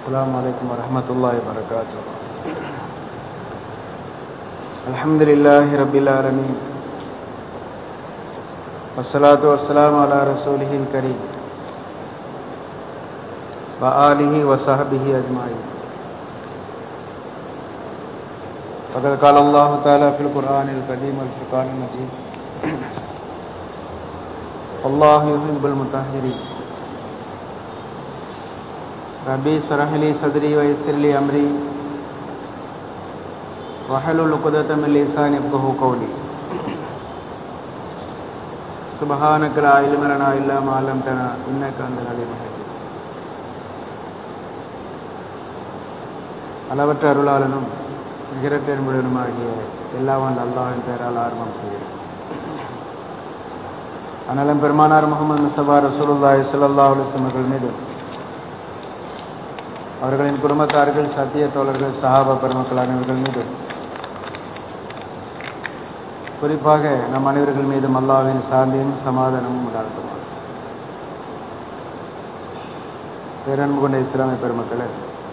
السلام عليكم ورحمة الله وبركاته الحمد لله رب العالمين والصلاة والسلام على رسوله الكريم وآله وصحبه أجمعين وقد قال الله تعالى في القرآن القديم والفرقان المجيد الله يحب المطهرين ربي اشرح لي صدري ويسر لي امري واحلل عقدة من لساني يفقهوا قولي سبحانك لا علم لنا الا ما علمتنا انك انت العليم الحكيم அளவற்ற அருளாளனும் நிகரப்பெரும்புடனுமாகிய எல்லாவன் அல்லாஹின் பெயரால் ஆரம்பம் செய்கிறேன் அனலம் பெருமானார் முகமது முசபா ரசூலுல்லாஹி ஸல்லல்லாஹு அலைஹி வஸல்லம் அவர்கள் மீது அவர்களின் குடும்பத்தார்கள் சத்திய தோழர்கள் சஹாபா பெருமக்கள் அனைவர்கள் மீது குறிப்பாக நம் அனைவர்கள் மீதும் அல்லாவின் சாந்தியும் சமாதானமும் உண்டாகட்டும் பேரன்பு கொண்ட இஸ்லாமிய பெருமக்களே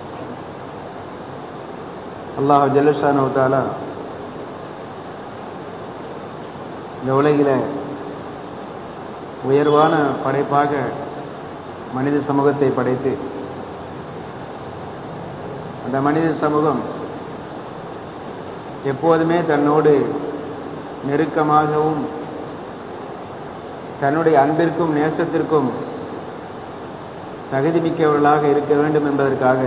அல்லாஹ் ஜல்லுஷானுவத்தால இந்த உலகில உயர்வான படைப்பாக மனித சமூகத்தை படைத்து அந்த மனித சமூகம் எப்போதுமே தன்னோடு நெருக்கமாகவும் தன்னுடைய அன்பிற்கும் நேசத்திற்கும் தகுதி மிக்கவர்களாக இருக்க வேண்டும் என்பதற்காக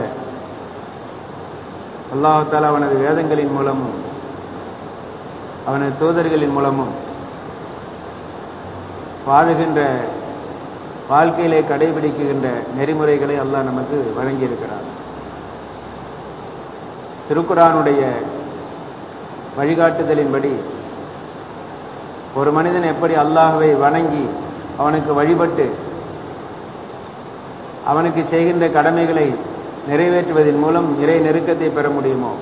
அல்லாஹால அவனது வேதங்களின் மூலமும் அவனது தூதர்களின் மூலமும் வாழுகின்ற வாழ்க்கையிலே கடைபிடிக்கின்ற நெறிமுறைகளை அல்லாஹ் நமக்கு வழங்கியிருக்கிறார் திருக்குறானுடைய வழிகாட்டுதலின்படி ஒரு மனிதன் எப்படி அல்லாஹுவை வணங்கி அவனுக்கு வழிபட்டு அவனுக்கு செய்கின்ற கடமைகளை நிறைவேற்றுவதன் மூலம் இறை நெருக்கத்தை பெற முடியுமோ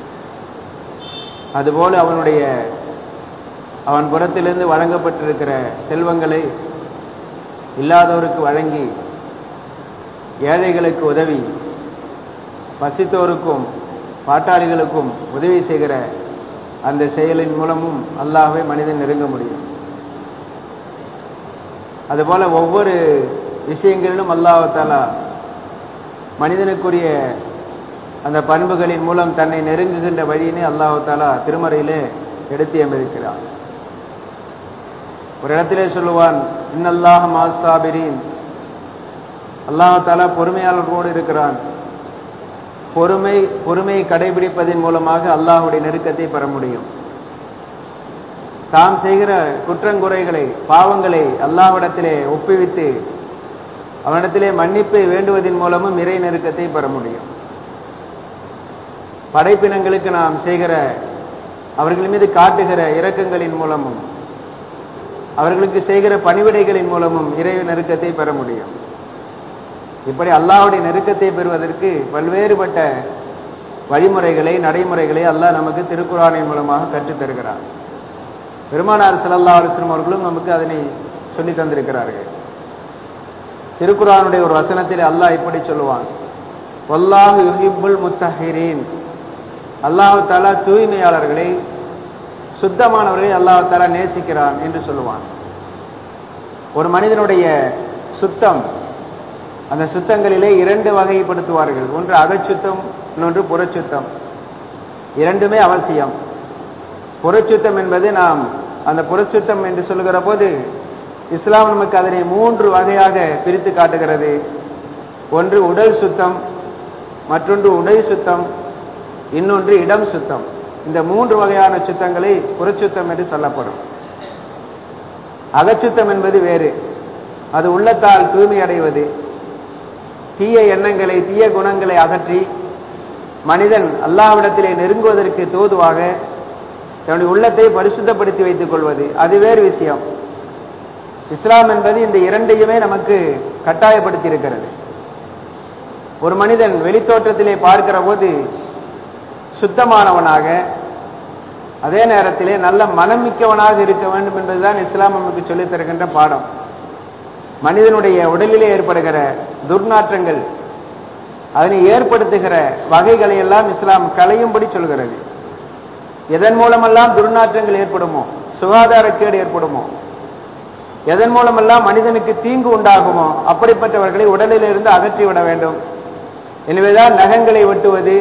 அதுபோல அவனுடைய அவன் புறத்திலிருந்து வழங்கப்பட்டிருக்கிற செல்வங்களை இல்லாதவருக்கு வழங்கி ஏழைகளுக்கு உதவி பசித்தோருக்கும் பாட்டாளிகளுக்கும் உதவி செய்கிற அந்த செயலின் மூலமும் அல்லாஹை மனிதன் நெருங்க முடியும் அதுபோல ஒவ்வொரு விஷயங்களிலும் அல்லாஹாலா மனிதனுக்குரிய அந்த பண்புகளின் மூலம் தன்னை நெருங்குகின்ற வழியினை அல்லாஹாலா திருமறையிலே எடுத்து எம்பிருக்கிறார் ஒரு இடத்திலே சொல்லுவான் இன்னல்லாஹ மாசாபிரின் அல்லாஹாலா பொறுமையாளர்களோடு இருக்கிறான் பொறுமை பொறுமையை கடைபிடிப்பதன் மூலமாக அல்லாஹுடைய நெருக்கத்தை பெற முடியும் தாம் செய்கிற குற்றங்குறைகளை பாவங்களை அல்லாஹ்விடத்திலே ஒப்புவித்து அவனிடத்திலே மன்னிப்பை வேண்டுவதன் மூலமும் இறை நெருக்கத்தை பெற முடியும் படைப்பினங்களுக்கு நாம் செய்கிற அவர்கள் மீது காட்டுகிற இரக்கங்களின் மூலமும் அவர்களுக்கு செய்கிற பணிவிடைகளின் மூலமும் இறை நெருக்கத்தை பெற முடியும் இப்படி அல்லாஹுடைய நெருக்கத்தை பெறுவதற்கு பல்வேறுபட்ட வழிமுறைகளை நடைமுறைகளை அல்லாஹ் நமக்கு திருக்குறானின் மூலமாக கற்றுத் தருகிறார் பெருமானார் சல்லா அலுவலம் அவர்களும் நமக்கு அதனை சொல்லி தந்திருக்கிறார்கள் திருக்குறானுடைய ஒரு வசனத்தில் அல்லாஹ் இப்படி சொல்லுவான் ஒல்லாஹு யுஹிப்புல் முத்தஹிரீன் அல்லாஹு தாலா தூய்மையாளர்களை சுத்தமானவர்களை அல்லாஹு தாலா நேசிக்கிறான் என்று சொல்லுவான் ஒரு மனிதனுடைய சுத்தம் அந்த சுத்தங்களிலே இரண்டு வகைப்படுத்துவார்கள் ஒன்று அகச்சுத்தம் இன்னொன்று புறச்சுத்தம் இரண்டுமே அவசியம் புறச்சுத்தம் என்பது நாம் அந்த புறச்சுத்தம் என்று சொல்லுகிற போது இஸ்லாம் நமக்கு அதனை மூன்று வகையாக பிரித்து காட்டுகிறது ஒன்று உடல் சுத்தம் மற்றொன்று உடை சுத்தம் இன்னொன்று இடம் சுத்தம் இந்த மூன்று வகையான சுத்தங்களை புறச்சுத்தம் என்று சொல்லப்படும் அகச்சுத்தம் என்பது வேறு அது உள்ளத்தால் தூய்மை அடைவது தீய எண்ணங்களை தீய குணங்களை அகற்றி மனிதன் அல்லாவிடத்திலே நெருங்குவதற்கு தோதுவாக தன்னுடைய உள்ளத்தை பரிசுத்தப்படுத்தி வைத்துக் கொள்வது அது வேறு விஷயம் இஸ்லாம் என்பது இந்த இரண்டையுமே நமக்கு கட்டாயப்படுத்தி இருக்கிறது ஒரு மனிதன் வெளித்தோற்றத்திலே பார்க்கிற போது சுத்தமானவனாக அதே நேரத்திலே நல்ல மனமிக்கவனாக இருக்க வேண்டும் என்பதுதான் இஸ்லாம் நமக்கு சொல்லித் தருகின்ற பாடம் மனிதனுடைய உடலிலே ஏற்படுகிற துர்நாற்றங்கள் அதனை ஏற்படுத்துகிற வகைகளை எல்லாம் இஸ்லாம் களையும்படி சொல்கிறது எதன் மூலமெல்லாம் துர்நாற்றங்கள் ஏற்படுமோ சுகாதாரக்கேடு ஏற்படுமோ எதன் மூலமெல்லாம் மனிதனுக்கு தீங்கு உண்டாகுமோ அப்படிப்பட்டவர்களை உடலிலிருந்து அகற்றிவிட வேண்டும் எனவேதான் நகங்களை வெட்டுவது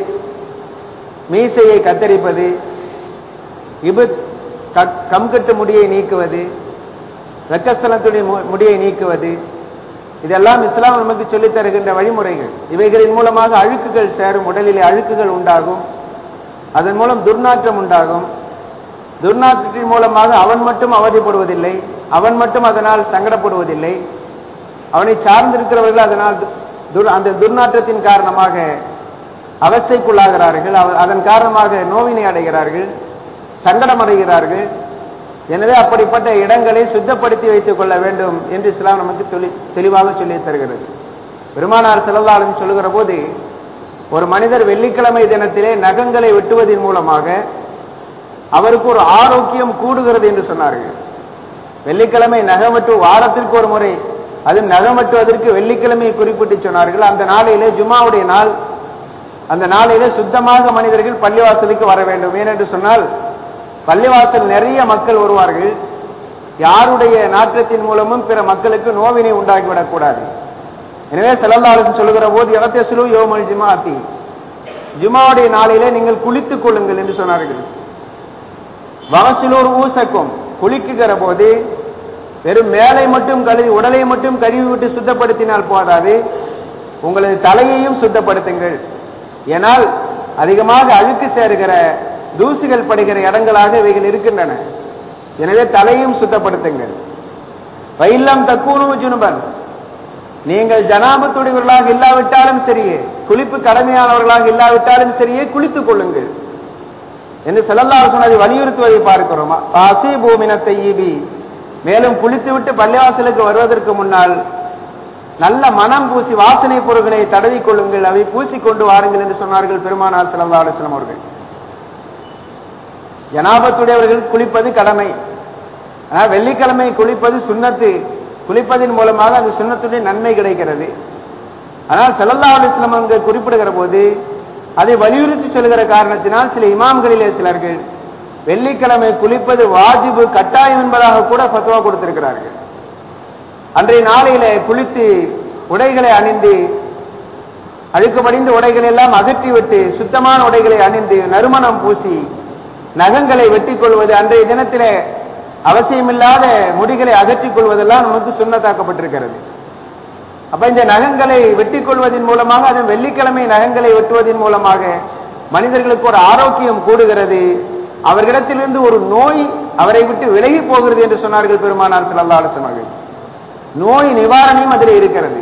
மீசையை கத்தரிப்பது இபுத் கம்கட்டு முடியை நீக்குவது வெக்கஸ்தலத்துடைய முடியை நீக்குவது இதெல்லாம் இஸ்லாம் நமக்கு சொல்லித் தருகின்ற வழிமுறைகள் இவைகளின் மூலமாக அழுக்குகள் சேரும் உடலிலே அழுக்குகள் உண்டாகும் அதன் மூலம் துர்நாற்றம் உண்டாகும் துர்நாற்றத்தின் மூலமாக அவன் மட்டும் அவதிப்படுவதில்லை அவன் மட்டும் அதனால் சங்கடப்படுவதில்லை அவனை சார்ந்திருக்கிறவர்கள் அதனால் அந்த துர்நாற்றத்தின் காரணமாக அவஸ்தைக்குள்ளாகிறார்கள் அதன் காரணமாக நோவினை அடைகிறார்கள் சங்கடம் அடைகிறார்கள் எனவே அப்படிப்பட்ட இடங்களை சுத்தப்படுத்தி வைத்துக் கொள்ள வேண்டும் என்று இஸ்லாம் நமக்கு தெளிவாக சொல்லி தருகிறது பெருமானார் செல்லல்லாலும் சொல்லுகிற போது ஒரு மனிதர் வெள்ளிக்கிழமை தினத்திலே நகங்களை வெட்டுவதன் மூலமாக அவருக்கு ஒரு ஆரோக்கியம் கூடுகிறது என்று சொன்னார்கள் வெள்ளிக்கிழமை நகம் வெட்டு வாரத்திற்கு ஒரு முறை அது நகம் வெட்டுவதற்கு வெள்ளிக்கிழமை குறிப்பிட்டு சொன்னார்கள் அந்த நாளிலே ஜுமாவுடைய நாள் அந்த நாளிலே சுத்தமாக மனிதர்கள் பள்ளிவாசலுக்கு வர வேண்டும் ஏனென்று சொன்னால் பள்ளிவாசல் நிறைய மக்கள் வருவார்கள் யாருடைய நாற்றத்தின் மூலமும் பிற மக்களுக்கு நோவினை உண்டாக்கிவிடக் கூடாது எனவே செலந்தாளுக்கு சொல்லுகிற போது இடத்தேசலு யோமல் ஜுமாத்தி ஜுமாவுடைய நாளிலே நீங்கள் குளித்துக் கொள்ளுங்கள் என்று சொன்னார்கள் வவசிலூர் ஊசக்கும் குளிக்குகிற போது வெறும் மேலை மட்டும் கழுவி உடலை மட்டும் கழுவி விட்டு சுத்தப்படுத்தினால் போதாது உங்களது தலையையும் சுத்தப்படுத்துங்கள் ஏனால் அதிகமாக அழுக்கு சேருகிற தூசிகள் படுகிற இடங்களாக இவைகள் இருக்கின்றன எனவே தலையும் சுத்தப்படுத்துங்கள் வயில்லாம் தக்கூணு ஜுனுபன் நீங்கள் ஜனாபத்துடையவர்களாக இல்லாவிட்டாலும் சரியே குளிப்பு கடமையானவர்களாக இல்லாவிட்டாலும் சரியே குளித்துக் கொள்ளுங்கள் என்று செல்லல்லார் சொன்னதை வலியுறுத்துவதை பார்க்கிறோம் பாசி பூமினத்தை ஈவி மேலும் குளித்துவிட்டு பள்ளிவாசலுக்கு வருவதற்கு முன்னால் நல்ல மனம் பூசி வாசனை பொருட்களை தடவிக் கொள்ளுங்கள் அவை பூசிக்கொண்டு வாருங்கள் என்று சொன்னார்கள் பெருமானார் செல்லல்லா அலிஸ்லாம் அவர்கள் ஜனாபத்துடையவர்கள் குளிப்பது கடமை ஆனால் வெள்ளிக்கிழமை குளிப்பது சுண்ணத்து குளிப்பதன் மூலமாக அந்த சுண்ணத்துடைய நன்மை கிடைக்கிறது ஆனால் செல்லல்லா அலிஸ்லாம் அங்கு குறிப்பிடுகிற போது அதை வலியுறுத்தி சொல்கிற காரணத்தினால் சில இமாம்களிலே சிலர்கள் வெள்ளிக்கிழமை குளிப்பது வாஜிபு கட்டாயம் என்பதாக கூட பத்துவா கொடுத்திருக்கிறார்கள் அன்றைய நாளையில குளித்து உடைகளை அணிந்து அழுக்குமடிந்த உடைகளை எல்லாம் அகற்றிவிட்டு சுத்தமான உடைகளை அணிந்து நறுமணம் பூசி நகங்களை வெட்டிக் கொள்வது அன்றைய தினத்திலே அவசியமில்லாத முடிகளை அகற்றிக் கொள்வதெல்லாம் நமக்கு சுண்ணத்தாக்கப்பட்டிருக்கிறது அப்ப இந்த நகங்களை வெட்டிக் கொள்வதன் மூலமாக அதன் வெள்ளிக்கிழமை நகங்களை வெட்டுவதன் மூலமாக மனிதர்களுக்கு ஒரு ஆரோக்கியம் கூடுகிறது அவர்களிடத்திலிருந்து ஒரு நோய் அவரை விட்டு விலகி போகிறது என்று சொன்னார்கள் பெருமானார் சிலல்லா சொன்னார்கள் நோய் நிவாரணையும் அதில் இருக்கிறது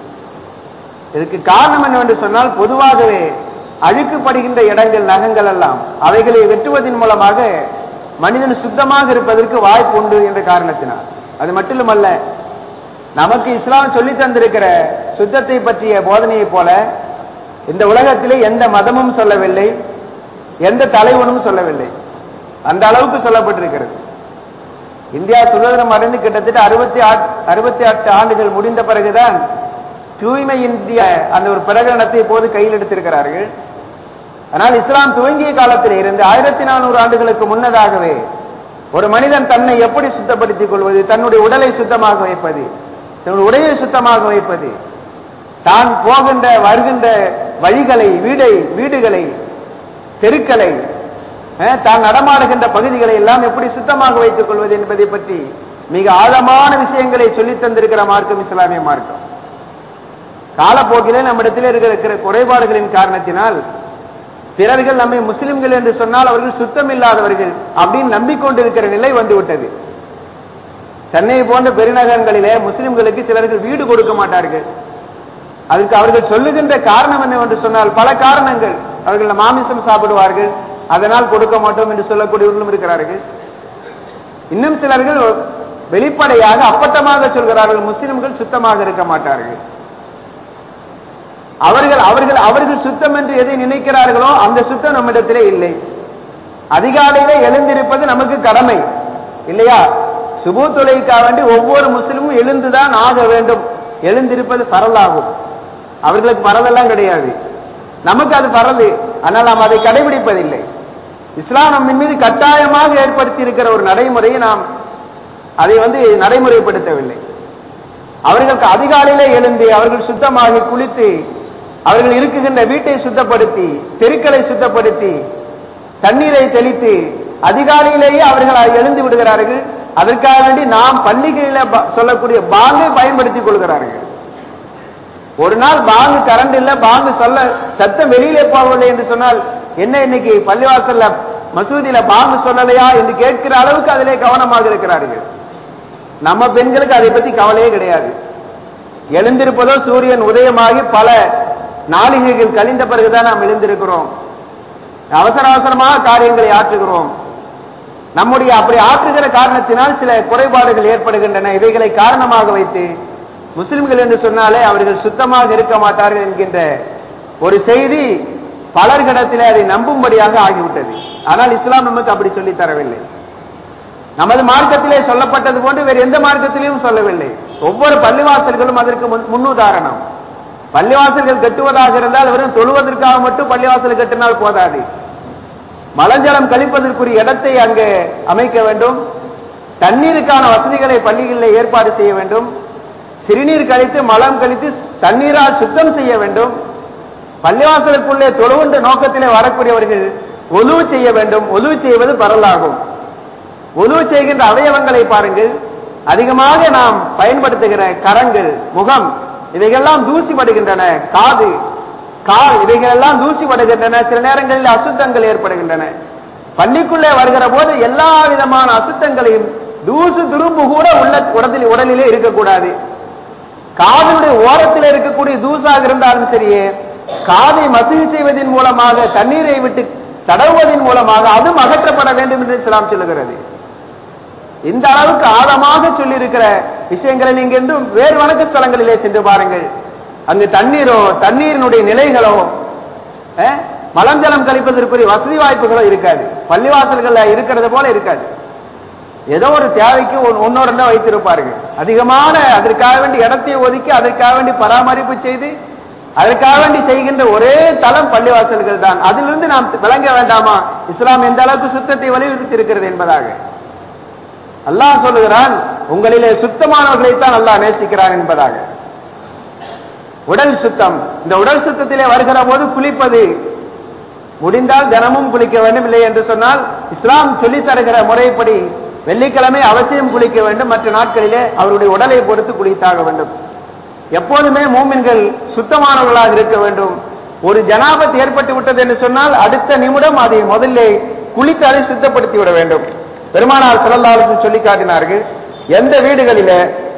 இதற்கு காரணம் என்னவென்று சொன்னால் பொதுவாகவே அழுக்குப்படுகின்ற இடங்கள் நகங்கள் எல்லாம் அவைகளை வெட்டுவதன் மூலமாக மனிதன் சுத்தமாக இருப்பதற்கு வாய்ப்பு உண்டு என்ற காரணத்தினால் அது மட்டுமல்ல நமக்கு இஸ்லாம் சொல்லி தந்திருக்கிற சுத்தத்தை பற்றிய போதனையை போல இந்த உலகத்திலே எந்த மதமும் சொல்லவில்லை எந்த தலைவனும் சொல்லவில்லை அந்த அளவுக்கு சொல்லப்பட்டிருக்கிறது இந்தியா சுதந்திரம் அடைந்து கிட்டத்தட்ட அறுபத்தி அறுபத்தி எட்டு ஆண்டுகள் முடிந்த பிறகுதான் தூய்மை இந்திய அந்த ஒரு பிரகடனத்தை போது கையில் எடுத்திருக்கிறார்கள் ஆனால் இஸ்லாம் துவங்கிய காலத்தில் இருந்து ஆயிரத்தி நானூறு ஆண்டுகளுக்கு முன்னதாகவே ஒரு மனிதன் தன்னை எப்படி சுத்தப்படுத்திக் கொள்வது தன்னுடைய உடலை சுத்தமாக வைப்பது தன்னுடைய உடையை சுத்தமாக வைப்பது தான் போகின்ற வருகின்ற வழிகளை வீடை வீடுகளை தெருக்களை தான் நடமாடுகின்ற பகுதிகளை எல்லாம் எப்படி சுத்தமாக வைத்துக் கொள்வது என்பதை பற்றி மிக ஆழமான விஷயங்களை சொல்லித் தந்திருக்கிற மார்க்கம் இஸ்லாமிய மார்க்கம் காலப்போக்கிலே நம்மிடத்தில் இருக்கிற குறைபாடுகளின் காரணத்தினால் பிறர்கள் நம்மை முஸ்லிம்கள் என்று சொன்னால் அவர்கள் சுத்தம் இல்லாதவர்கள் அப்படின்னு நம்பிக்கொண்டிருக்கிற நிலை வந்துவிட்டது சென்னை போன்ற பெருநகரங்களிலே முஸ்லிம்களுக்கு சிலர்கள் வீடு கொடுக்க மாட்டார்கள் அதுக்கு அவர்கள் சொல்லுகின்ற காரணம் என்னவென்று சொன்னால் பல காரணங்கள் அவர்கள் மாமிசம் சாப்பிடுவார்கள் அதனால் கொடுக்க மாட்டோம் என்று சொல்லக்கூடியவர்களும் இருக்கிறார்கள் இன்னும் சிலர்கள் வெளிப்படையாக அப்பட்டமாக சொல்கிறார்கள் முஸ்லிம்கள் சுத்தமாக இருக்க மாட்டார்கள் அவர்கள் அவர்கள் அவர்கள் சுத்தம் என்று எதை நினைக்கிறார்களோ அந்த சுத்தம் நம்மிடத்திலே இல்லை அதிகாலையிலே எழுந்திருப்பது நமக்கு கடமை இல்லையா சுபு தொலைக்காக வேண்டி ஒவ்வொரு முஸ்லிமும் எழுந்துதான் ஆக வேண்டும் எழுந்திருப்பது பரலாகும் அவர்களுக்கு பரதெல்லாம் கிடையாது நமக்கு அது பரது ஆனால் நாம் அதை கடைபிடிப்பதில்லை இஸ்லாம் நம்மின் மீது கட்டாயமாக ஏற்படுத்தி இருக்கிற ஒரு நடைமுறையை நாம் அதை வந்து நடைமுறைப்படுத்தவில்லை அவர்களுக்கு அதிகாலையிலே எழுந்து அவர்கள் சுத்தமாகி குளித்து அவர்கள் இருக்குகின்ற வீட்டை சுத்தப்படுத்தி தெருக்களை சுத்தப்படுத்தி தண்ணீரை தெளித்து அதிகாலையிலேயே அவர்கள் எழுந்து விடுகிறார்கள் அதற்காக வேண்டி நாம் பள்ளிகளில ப- சொல்லக்கூடிய பாங்கை பயன்படுத்திக் கொள்கிறார்கள் ஒரு நாள் பாங்கு கரண்ட் இல்ல பாங்கு சொல்ல சத்தம் வெளியிலே போகவில்லை என்று சொன்னால் என்ன இன்னைக்கு பள்ளிவாசல்ல மசூதியில பாங்கு சொல்லலையா என்று கேட்கிற அளவுக்கு அதிலே கவனமாக இருக்கிறார்கள் நம்ம பெண்களுக்கு அதை பத்தி கவலையே கிடையாது எழுந்திருப்பதோ சூரியன் உதயமாகி பல நாளிகைகள் கழிந்த பிறகுதான் நாம் எழுந்திருக்கிறோம் அவசர அவசரமாக காரியங்களை ஆற்றுகிறோம் நம்முடைய அப்படி ஆற்றுகிற காரணத்தினால் சில குறைபாடுகள் ஏற்படுகின்றன இவைகளை காரணமாக வைத்து முஸ்லிம்கள் என்று சொன்னாலே அவர்கள் சுத்தமாக இருக்க மாட்டார்கள் என்கின்ற ஒரு செய்தி பலர்களிடத்திலே அதை நம்பும்படியாக ஆகிவிட்டது ஆனால் இஸ்லாம் நமக்கு அப்படி சொல்லித் தரவில்லை நமது மார்க்கத்திலே சொல்லப்பட்டது போன்று வேறு எந்த மார்க்கத்திலையும் சொல்லவில்லை ஒவ்வொரு பள்ளிவாசல்களும் அதற்கு முன்- முன்னுதாரணம் பள்ளிவாசல்கள் கட்டுவதாக இருந்தால் வெறும் தொழுவதற்காக மட்டும் பள்ளிவாசல் கட்டினால் போதாது மலஜலம் கழிப்பதற்குரிய இடத்தை அங்கே அமைக்க வேண்டும் தண்ணீருக்கான வசதிகளை பள்ளிகளில் ஏற்பாடு செய்ய வேண்டும் சிறுநீர் கழித்து மலம் கழித்து தண்ணீரால் சுத்தம் செய்ய வேண்டும் பள்ளிவாசலுக்குள்ளே தொழுகின்ற நோக்கத்திலே வரக்கூடியவர்கள் ஒலு செய்ய வேண்டும் ஒலு செய்வது பரலாகும் ஒலு செய்கின்ற அவயவங்களை பாருங்கள் அதிகமாக நாம் பயன்படுத்துகிற கரங்கள் முகம் இவைகள்லாம் தூசிப்படுகின்றன காது கால் இவைகளெல்லாம் தூசிப்படுகின்றன சில நேரங்களில் அசுத்தங்கள் ஏற்படுகின்றன பள்ளிக்குள்ளே வருகிற போது எல்லா விதமான அசுத்தங்களையும் தூசு துரும்பு கூட உள்ள உடலில் உடலிலே இருக்கக்கூடாது காதுடைய ஓரத்தில் இருக்கக்கூடிய தூசாக இருந்தாலும் சரியே காதை மசூதி செய்வதன் மூலமாக தண்ணீரை விட்டு தடவுவதன் மூலமாக அதுவும் அகற்றப்பட வேண்டும் என்று இஸ்லாம் சொல்லுகிறது இந்த அளவுக்கு ஆழமாக சொல்லியிருக்கிற விஷயங்களை நீங்க என்றும் வேறு வணக்க ஸ்தலங்களிலே சென்று பாருங்கள் அங்கு தண்ணீரோ தண்ணீரினுடைய நிலைகளோ அஹ், மலம் ஜலம் கழிப்பதற்குரிய வசதி வாய்ப்புகளோ இருக்காது பள்ளிவாசல்கள்ல இருக்கிறது போல இருக்காது ஏதோ ஒரு தேவைக்கு ஒன்னோட வைத்திருப்பார்கள் அதிகமான அதற்காக வேண்டி இடத்தை ஒதுக்கி அதற்காக வேண்டி பராமரிப்பு செய்து அதற்காக வேண்டி செய்கின்ற ஒரே தளம் பள்ளிவாசல்கள் தான் அதிலிருந்து நாம் விளங்க வேண்டாமா இஸ்லாம் எந்த அளவுக்கு சுத்தத்தை வலியுறுத்தி இருக்கிறது என்பதாக அல்லாஹ் சொல்லுகிறான் உங்களிலே சுத்தமானவர்களைத்தான் அல்லாஹ் நேசிக்கிறான் என்பதாக உடல் சுத்தம் இந்த உடல் சுத்தத்திலே வருகிற போது குளிப்பது முடிந்தால் தினமும் குளிக்க வேண்டும் இல்லை என்று சொன்னால் இஸ்லாம் சொல்லித் தருகிற முறைப்படி வெள்ளிக்கிழமை அவசியம் குளிக்க வேண்டும் மற்ற நாட்களிலே அவருடைய உடலை பொறுத்து குளித்தாக வேண்டும் எப்போதுமே மூமின்கள் சுத்தமானவர்களாக இருக்க வேண்டும் ஒரு ஜனாபத் ஏற்பட்டு விட்டது என்று சொன்னால் அடுத்த நிமிடம் அதை முதல்ல குளித்து அதை சுத்தப்படுத்தி விட வேண்டும் பெருமானார் ஸல்லல்லாஹு சொல்லி காட்டினார்கள் எந்த வீடுகளிலே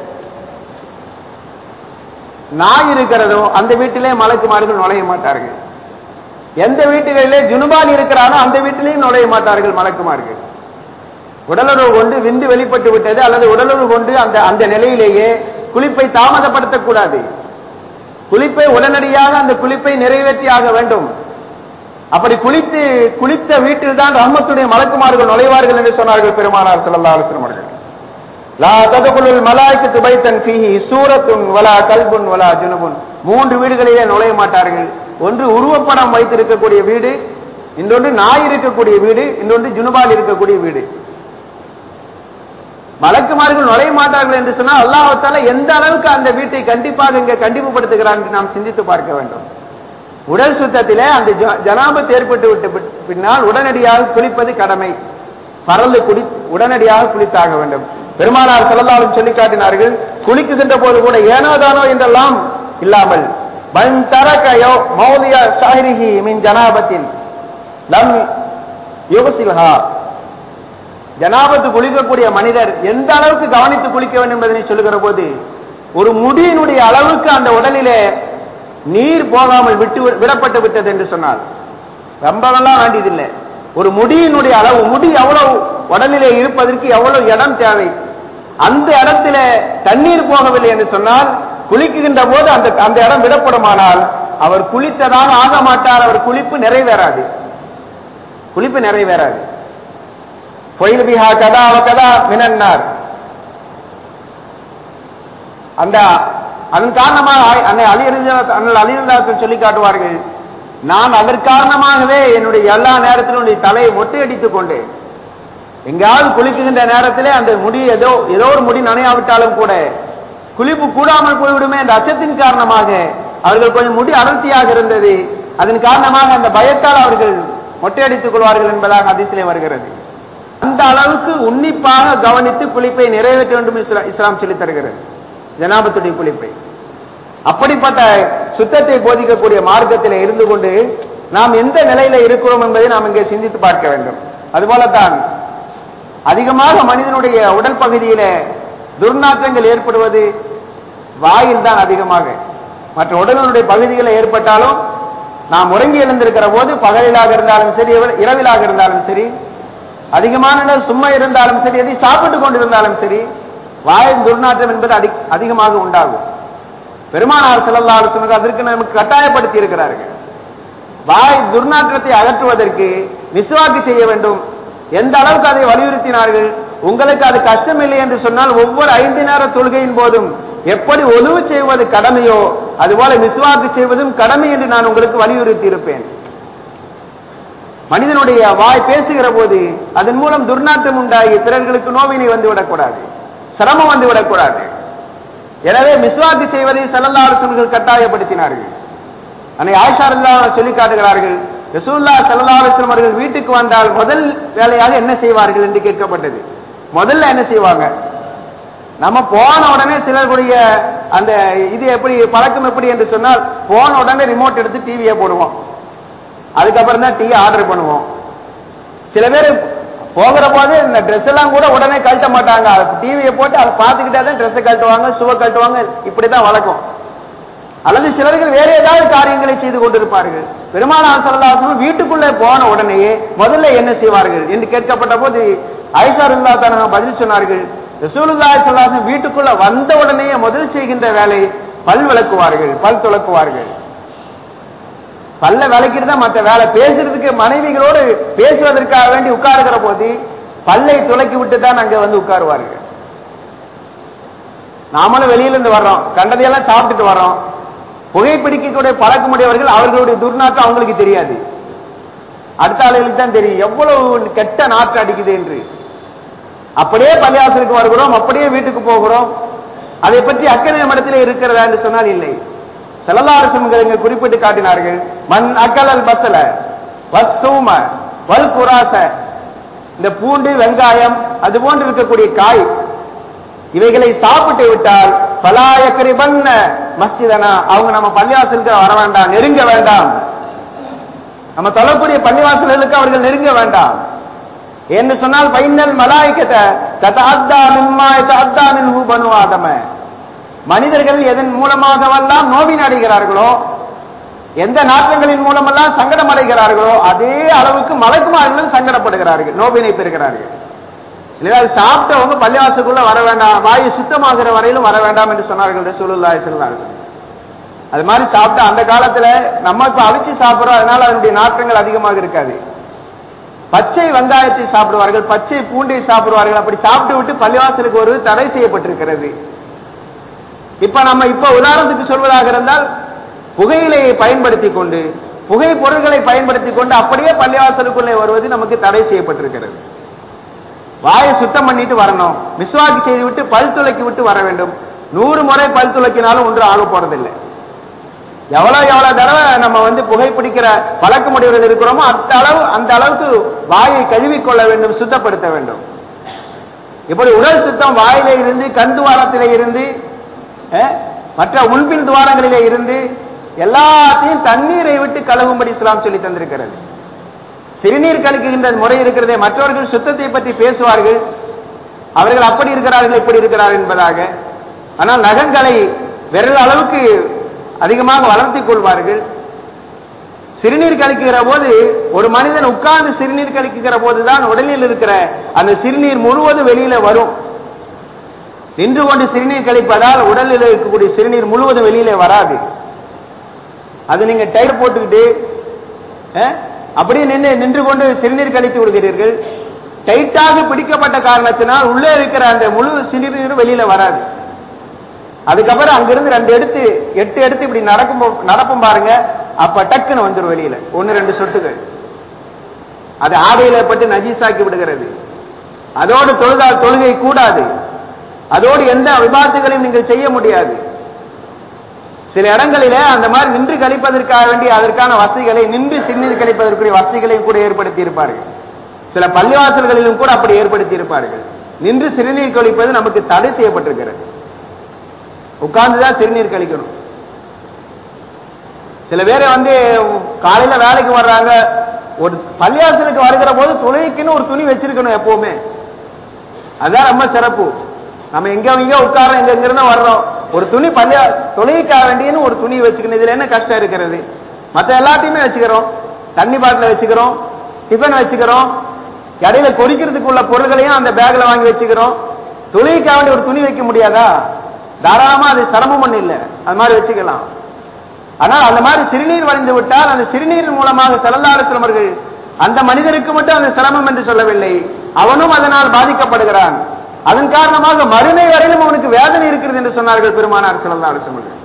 நாய் இருக்கிறதோ அந்த வீட்டிலே மலக்குமார்கள் நுழைய மாட்டார்கள் எந்த வீட்டுகளிலே ஜுனுபான் இருக்கிறானோ அந்த வீட்டிலேயும் நுழைய மாட்டார்கள் மலக்குமார்கள் உடலுறவு கொண்டு விந்து வெளிப்பட்டு விட்டது அல்லது உடலுறவு கொண்டு அந்த அந்த நிலையிலேயே குளிப்பை தாமதப்படுத்தக்கூடாது குளிப்பை உடனடியாக அந்த குளிப்பை நிறைவேற்றியாக வேண்டும் அப்படி குளித்து குளித்த வீட்டில் தான் ரஹ்மத்துடைய மலக்குமார்கள் நுழைவார்கள் என்று சொன்னார்கள் பெருமானார் ஸல்லல்லாஹு அலைஹி வஸல்லம் அவர்கள் லா ததுகுலுல் மலாய்க்கத்து பைத்தன் ஃபீஹி சூரத்துன் வலா கல்புன் வலா ஜுனுபுன் மூன்று வீடுகளிலே நுழைய மாட்டார்கள் ஒன்று உருவப்படம் வைத்திருக்கக்கூடிய வீடு இன்னொன்று நாய் இருக்கக்கூடிய வீடு இன்னொன்று ஜுனுபால் இருக்கக்கூடிய வீடு மலக்குமார்கள் நுழைய மாட்டார்கள் என்று சொன்னால் அல்லாஹால எந்த அளவுக்கு அந்த வீட்டை கண்டிப்பாக இங்கே கண்டிப்புப்படுத்துகிறான் என்று நாம் சிந்தித்து பார்க்க வேண்டும் உடல் சுத்தத்திலே அந்த ஜ- ஜனாபத் ஏற்பட்டு விட்ட பின்- பின்னால் உடனடியாக குளிப்பது கடமை பறந்து குடி உடனடியாக குளித்தாக வேண்டும் பெருமானார் செல்லலாலும் சொல்லி காட்டினார்கள் குளிக்குகின்ற போது கூட ஏனோதானோ என்றெல்லாம் இல்லாமல் மண் தரகையோ மௌலிய சாஹிரிஹி மின் ஜனாபத்தில் லம் யுகசில்ஹா ஜனாபத்து குளிக்கக்கூடிய மனிதர் எந்த அளவுக்கு கவனித்து குளிக்க வேண்டும் என்பதனை சொல்லுகிற போது ஒரு முடியினுடைய அளவுக்கு அந்த உடலிலே நீர் போகாமல் விட்டு விடப்பட்டு விட்டது என்று சொன்னார் ரொம்பவெல்லாம் வேண்டியதில்லை ஒரு முடியினுடைய அளவு முடி எவ்வளவு உடலிலே இருப்பதற்கு எவ்வளவு இடம் தேவை அந்த இடத்துல தண்ணீர் போகவில்லை என்று சொன்னால் குளிக்குகின்ற போது அந்த அந்த இடம் விடப்படுமானால் அவர் குளித்ததாக ஆக மாட்டார் அவர் குளிப்பு நிறைவேறாது குளிப்பு நிறைவேறாது பொயில் பிஹா கதா அவ கதா மினன்னார் அந்த அதன் காரணமாக அன்னை அலிரஞ்சா அண்ணல் அலிரந்தாக்கள் சொல்லி காட்டுவார்கள் நான் அதன் காரணமாகவே என்னுடைய எல்லா நேரத்திலும் என்னுடைய தலையை மொட்டையடித்துக் கொண்டேன் எங்காவது குளிக்குகின்ற நேரத்திலே அந்த முடி ஏதோ ஏதோ ஒரு முடி நனையாவிட்டாலும் கூட குளிப்பு கூடாமல் போய்விடுமே என்ற அச்சத்தின் காரணமாக அவர்கள் கொஞ்சம் முடி அடர்த்தியாக இருந்தது அதன் காரணமாக அந்த பயத்தால் அவர்கள் மொட்டையடித்துக் கொள்வார்கள் என்பதாக அதிசலே வருகிறது அந்த அளவுக்கு உன்னிப்பாக கவனித்து குளிப்பை நிறைவேற்ற வேண்டும் இஸ்லா- இஸ்லாம் சொல்லித் தருகிறது ஜனாபத்துடைய குளிப்பை அப்படிப்பட்ட சுத்தத்தை போதிக்கக்கூடிய மார்க்கத்தில் இருந்து கொண்டு நாம் எந்த நிலையில இருக்கிறோம் என்பதை நாம் இங்கே சிந்தித்து பார்க்க வேண்டும் அதுபோலத்தான் அதிகமாக மனிதனுடைய உடல் பகுதியில துர்நாற்றங்கள் ஏற்படுவது வாயில் தான் அதிகமாக மற்ற உடலினுடைய பகுதிகளில் ஏற்பட்டாலும் நாம் உறங்கி எழுந்திருக்கிற போது பகலிலாக இருந்தாலும் சரி இரவு- இரவிலாக இருந்தாலும் சரி அதிகமான நேரம் சும்மா இருந்தாலும் சரி எதை சாப்பிட்டுக் கொண்டிருந்தாலும் சரி வாயின் துர்நாற்றம் என்பது அதி- அதிகமாக உண்டாகும் பெருமானார் ஸல்லல்லாஹு அலைஹி வஸல்லம் அதற்கு நமக்கு கட்டாயப்படுத்தி இருக்கிறார்கள் வாய் துர்நாற்றத்தை அகற்றுவதற்கு மிஸ்வாக்கு செய்ய வேண்டும் எந்த அளவுக்கு அதை வலியுறுத்தினார்கள் உங்களுக்கு அது கஷ்டம் இல்லை என்று சொன்னால் ஒவ்வொரு ஐந்து நேர தொழுகையின் போதும் எப்படி ஒழுவு செய்வது கடமையோ அதுபோல மிஸ்வாக்கு செய்வதும் கடமை என்று நான் உங்களுக்கு வலியுறுத்தி இருப்பேன் மனிதனுடைய வாய் பேசுகிற போது அதன் மூலம் துர்நாற்றம் உண்டாகி பிறர்களுக்கு நோவினை வந்து விடக்கூடாது சிரமம் வந்து விடக்கூடாது எனவே மிஸ்வாக்கு செய்வதை செல்லல்லாறு கட்டாயப்படுத்தினார்கள் அன்னை ஆயிஷா ரலியல்லாஹு சொல்லி காட்டுகிறார்கள் ரசூல்லா ஸல்லல்லாஹு அலைஹி வஸல்லம் அவர்கள் வீட்டுக்கு வந்தால் முதல் வேலையாக என்ன செய்வார்கள் என்று கேட்கப்பட்டது முதல்ல என்ன செய்வாங்க நம்ம போன உடனே சிலருடைய அந்த இது எப்படி பழக்கம் எப்படி என்று சொன்னால் போன உடனே ரிமோட் எடுத்து டிவியை போடுவோம் அதுக்கப்புறம் தான் டீ ஆர்டர் பண்ணுவோம் சில பேர் போகிற போது இந்த ட்ரெஸ் எல்லாம் கூட உடனே கழட்ட மாட்டாங்க டிவியை போட்டு அதை பார்த்துக்கிட்டே தான் ட்ரெஸ்ஸை கழட்டுவாங்க சுவ கழட்டுவாங்க இப்படிதான் வழக்கம் அல்லது சிலர்கள் வேற ஏதாவது காரியங்களை செய்து கொண்டிருப்பார்கள் பெருமானார் சல்லாசனம் வீட்டுக்குள்ளே போன உடனேயே முதல்ல என்ன செய்வார்கள் என்று கேட்கப்பட்ட போது ஐஷார் இல்லா பதில் சொன்னார்கள் ரசூலுல்லாஹி ஸல்லல்லாஹு வீட்டுக்குள்ள வந்த உடனேயே முதல் செய்கின்ற வேலை பல் விளக்குவார்கள் பல் துலக்குவார்கள் பல்ல விளக்கிட்டு தான் மற்ற வேலை பேசுறதுக்கு மனைவிகளோடு பேசுவதற்காக வேண்டி உட்காருகிற போது பல்லை துலக்கி விட்டு தான் அங்க வந்து உட்காருவார்கள் நாமளும் வெளியில இருந்து வர்றோம் கண்டதையெல்லாம் சாப்பிட்டுட்டு வர்றோம் புகைப்பிடிக்கக்கூடிய பழக்கமுடையவர்கள் அவர்களுடைய துர்நாற்றம் அவங்களுக்கு தெரியாது அடுத்த ஆளுகளுக்கு தான் தெரியும் எவ்வளவு கெட்ட நாற்று அடிக்குது என்று அப்படியே பள்ளியாசலுக்கு வருகிறோம் அப்படியே வீட்டுக்கு போகிறோம் அதை பற்றி அக்கறை இடத்துல இருக்கிறதா என்று சொன்னால் இல்லை செல்லல்லாரசம்கள் இங்கு குறிப்பிட்டு காட்டினார்கள் மண் அக்கலல் பசல வஸ்தூம வல் குராச இந்த பூண்டு வெங்காயம் அது போன்று இருக்கக்கூடிய காய் இவைகளை சாப்பிட்டு விட்டால் பலாயக்கரிபன்ன மஸ்ஜிதனா அவங்க நம்ம பள்ளிவாசலுக்கு வர வேண்டாம் நெருங்க வேண்டாம் நம்ம தொழக்கூடிய பள்ளிவாசல்களுக்கு அவர்கள் நெருங்க வேண்டாம் என்று சொன்னால் பைனல் மலாய்க்கத்தை தத்தாத்தா மிம்மா தத்தா மின்ஹு பனு ஆதம மனிதர்கள் எதன் மூலமாகவெல்லாம் நோவின் அடைகிறார்களோ எந்த நாற்றங்களின் மூலமெல்லாம் சங்கடம் அடைகிறார்களோ அதே அளவுக்கு மலக்குமார்களும் சங்கடப்படுகிறார்கள் நோவினை பெறுகிறார்கள் இல்லையா அது சாப்பிட்டவங்க பள்ளிவாசலுக்குள்ள வர வேண்டாம் வாயு சுத்தமாகிற வரையிலும் வர வேண்டாம் என்று சொன்னார்கள் ரசூலுல்லாஹி ஸல்லல்லாஹு அலைஹி வஸல்லம் அது மாதிரி சாப்பிட்டு அந்த காலத்துல நம்ம இப்ப அவிச்சு சாப்பிடுறோம் அதனால அதனுடைய நாற்றங்கள் அதிகமாக இருக்காது பச்சை வெங்காயத்தை சாப்பிடுவார்கள் பச்சை பூண்டை சாப்பிடுவார்கள் அப்படி சாப்பிட்டு விட்டு பள்ளிவாசலுக்கு வருவது தடை செய்யப்பட்டிருக்கிறது இப்ப நம்ம இப்ப உதாரணத்துக்கு சொல்வதாக இருந்தால் புகையிலையை பயன்படுத்தி கொண்டு புகை பொருட்களை பயன்படுத்தி கொண்டு அப்படியே பள்ளிவாசலுக்குள்ளே வருவது நமக்கு தடை செய்யப்பட்டிருக்கிறது வாயை சுத்தம் பண்ணிட்டு வரணும் மிஸ்வாக்கு செய்து விட்டு பல் துளைக்கி விட்டு வர வேண்டும் நூறு முறை பல் துளைக்கினாலும் ஒன்று ஆக போறதில்லை எவ்வளவு எவ்வளவு தடவை நம்ம வந்து புகைப்பிடிக்கிற பழக்கமுடையவர்கள் இருக்கிறோமோ அந்த அளவு அந்த அளவுக்கு வாயை கழுவிக்கொள்ள வேண்டும் சுத்தப்படுத்த வேண்டும் இப்படி உடல் சுத்தம் வாயிலே இருந்து கண் துவாரத்திலே இருந்து அஹ், மற்ற உள்பின் துவாரங்களிலே இருந்து எல்லாத்தையும் தண்ணீரை விட்டு கழுவும்படி இஸ்லாம் சொல்லி தந்திருக்கிறது சிறுநீர் கழிக்குகின்ற முறை இருக்கிறதே மற்றவர்கள் சுத்தத்தை பற்றி பேசுவார்கள் அவர்கள் அப்படி இருக்கிறார்கள் இப்படி இருக்கிறார்கள் என்பதாக ஆனால் நகங்களை விரல் அளவுக்கு அதிகமாக வளர்த்திக் கொள்வார்கள் சிறுநீர் கழிக்குகிற போது ஒரு மனிதன் உட்கார்ந்து சிறுநீர் கழிக்குகிற போதுதான் உடலில் இருக்கிற அந்த சிறுநீர் முழுவதும் வெளியில வரும் நின்று கொண்டு சிறுநீர் கழிப்பதால் உடலில் இருக்கக்கூடிய சிறுநீர் முழுவதும் வெளியில வராது அது நீங்க டயர் போட்டுக்கிட்டு அஹ், அப்படியே நின்று நின்று கொண்டு சிறுநீர் கழித்து விடுகிறீர்கள் டைட்டாக பிடிக்கப்பட்ட காரணத்தினால் உள்ளே இருக்கிற அந்த முழு சிறுநீர் வெளியில வராது அதுக்கப்புறம் அங்கிருந்து ரெண்டு எடுத்து எட்டு எடுத்து இப்படி நடக்கும் போ- நடப்போம் பாருங்க அப்ப டக்குன்னு வந்துரும் வெளியில ஒன்னு ரெண்டு சொட்டுகள் அது ஆடையில பட்டு நஜீஸாக்கி விடுகிறது அதோடு தொழுதால் தொழுகை கூடாது அதோடு எந்த விபாத்துகளையும் நீங்கள் செய்ய முடியாது சில இடங்களிலே அந்த மாதிரி நின்று கழிப்பதற்காக வேண்டிய அதற்கான வசதிகளை நின்று சிறுநீர் கழிப்பதற்குரிய வசதிகளையும் கூட ஏற்படுத்தி இருப்பார்கள் சில பள்ளிவாசல்களிலும் கூட அப்படி ஏற்படுத்தி இருப்பார்கள் நின்று சிறுநீர் கழிப்பது நமக்கு தடை செய்யப்பட்டிருக்கிறது உட்கார்ந்துதான் சிறுநீர் கழிக்கணும் சில பேரை வந்து காலையில வேலைக்கு வர்றாங்க ஒரு பள்ளியாசலுக்கு வருகிற போது துணைக்குன்னு ஒரு துணி வச்சிருக்கணும் எப்பவுமே அதுதான் ரொம்ப சிறப்பு நம்ம எங்க எங்க உட்காரோம் எங்க எங்க இருந்தா வர்றோம் ஒரு துணி பள்ளியா தொழுகைக்காக வேண்டியன்னு ஒரு துணி வச்சுக்கணும் இதுல என்ன கஷ்டம் இருக்கிறது மத்த எல்லாத்தையுமே வச்சுக்கிறோம் தண்ணி பாட்டில வச்சுக்கிறோம் டிஃபன் வச்சுக்கிறோம் இடையில கொறிக்கிறதுக்கு உள்ள பொருள்களையும் அந்த பேக்ல வாங்கி வச்சுக்கிறோம் தொழுகைக்காக வேண்டி ஒரு துணி வைக்க முடியாதா தாராளமா அது சிரமம் ஒண்ணு இல்ல அது மாதிரி வச்சுக்கலாம் ஆனால் அந்த மாதிரி சிறுநீர் வழிந்து விட்டால் அந்த சிறுநீரின் மூலமாக செல்லல்லாரவர்கள் அந்த மனிதருக்கு மட்டும் அந்த சிரமம் என்று சொல்லவில்லை அவனும் அதனால் பாதிக்கப்படுகிறான் அதன் காரணமாக மறுமை வரையிலும் அவனுக்கு வேதனை இருக்கிறது என்று சொன்னார்கள் பெருமானார் செல்லல்லாரவர்கள்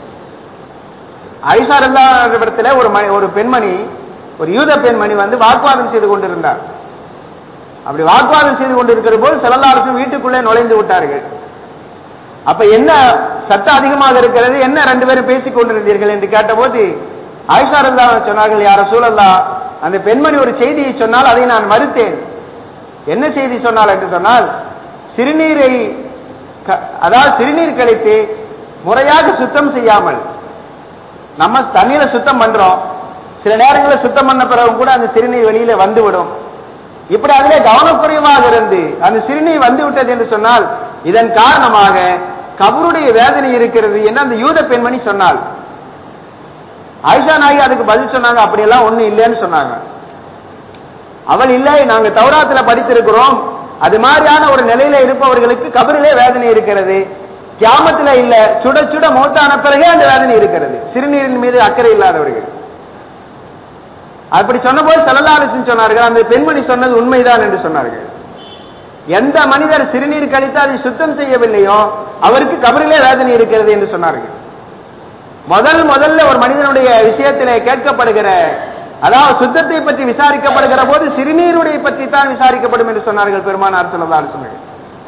ஐஷா இடத்துல ஒரு ம- ஒரு பெண்மணி ஒரு யூத பெண்மணி வந்து வாக்குவாதம் செய்து கொண்டிருந்தார் அப்படி வாக்குவாதம் செய்து கொண்டிருக்கிற போது செல்லல்லாரசும் வீட்டுக்குள்ளே நுழைந்து விட்டார்கள் அப்ப என்ன சட்டம் அதிகமாக இருக்கிறது என்ன ரெண்டு பேரும் பேசிக் கொண்டிருந்தீர்கள் என்று கேட்டபோது ஆயிஷா ரல்லா சொன்னார்கள் யார சூழல்லா அந்த பெண்மணி ஒரு செய்தியை சொன்னால் அதை நான் மறுத்தேன் என்ன செய்தி சொன்னால் என்று சொன்னால் சிறுநீரை க- அதாவது சிறுநீர் கழித்து முறையாக சுத்தம் செய்யாமல் நம்ம தண்ணீரை சுத்தம் பண்றோம் சில நேரங்களில் சுத்தம் பண்ண பிறகு கூட அந்த சிறுநீர் வெளியில வந்துவிடும் இப்படி அதிலே கவனக்குறைவாக இருந்து அந்த சிறுநீர் வந்து விட்டது என்று சொன்னால் இதன் காரணமாக கபருடைய வேதனை இருக்கிறது என்று அந்த யூத பெண்மணி சொன்னாள் ஆயிஷா நாயகி அதுக்கு பதில் சொன்னாங்க அப்படியெல்லாம் ஒண்ணு இல்லைன்னு சொன்னாங்க அவள் இல்லை நாங்க தௌராத்துல படித்திருக்கிறோம் அது மாதிரியான ஒரு நிலையில இருப்பவர்களுக்கு கபரிலே வேதனை இருக்கிறது கியாமத்துல இல்ல சுட சுட மௌத்தான பிறகே அந்த வேதனை இருக்கிறது சிறுநீரின் மீது அக்கறை இல்லாதவர்கள் அப்படி சொன்னபோது செல்லலாரசன் சொன்னார்கள் அந்த பெண்மணி சொன்னது உண்மைதான் என்று சொன்னார்கள் எந்த மனிதர் சிறுநீர் கழித்து அதை சுத்தம் செய்யவில்லையோ அவருக்கு கபரிலே வேதனை இருக்கிறது என்று சொன்னார்கள் முதல் முதல்ல ஒரு மனிதனுடைய விஷயத்திலே கேட்கப்படுகிற அதாவது சுத்தத்தை பற்றி விசாரிக்கப்படுகிற போது சிறுநீருடைய பற்றி தான் விசாரிக்கப்படும் என்று சொன்னார்கள் பெருமானார் செல்லலார் சொன்னார்கள்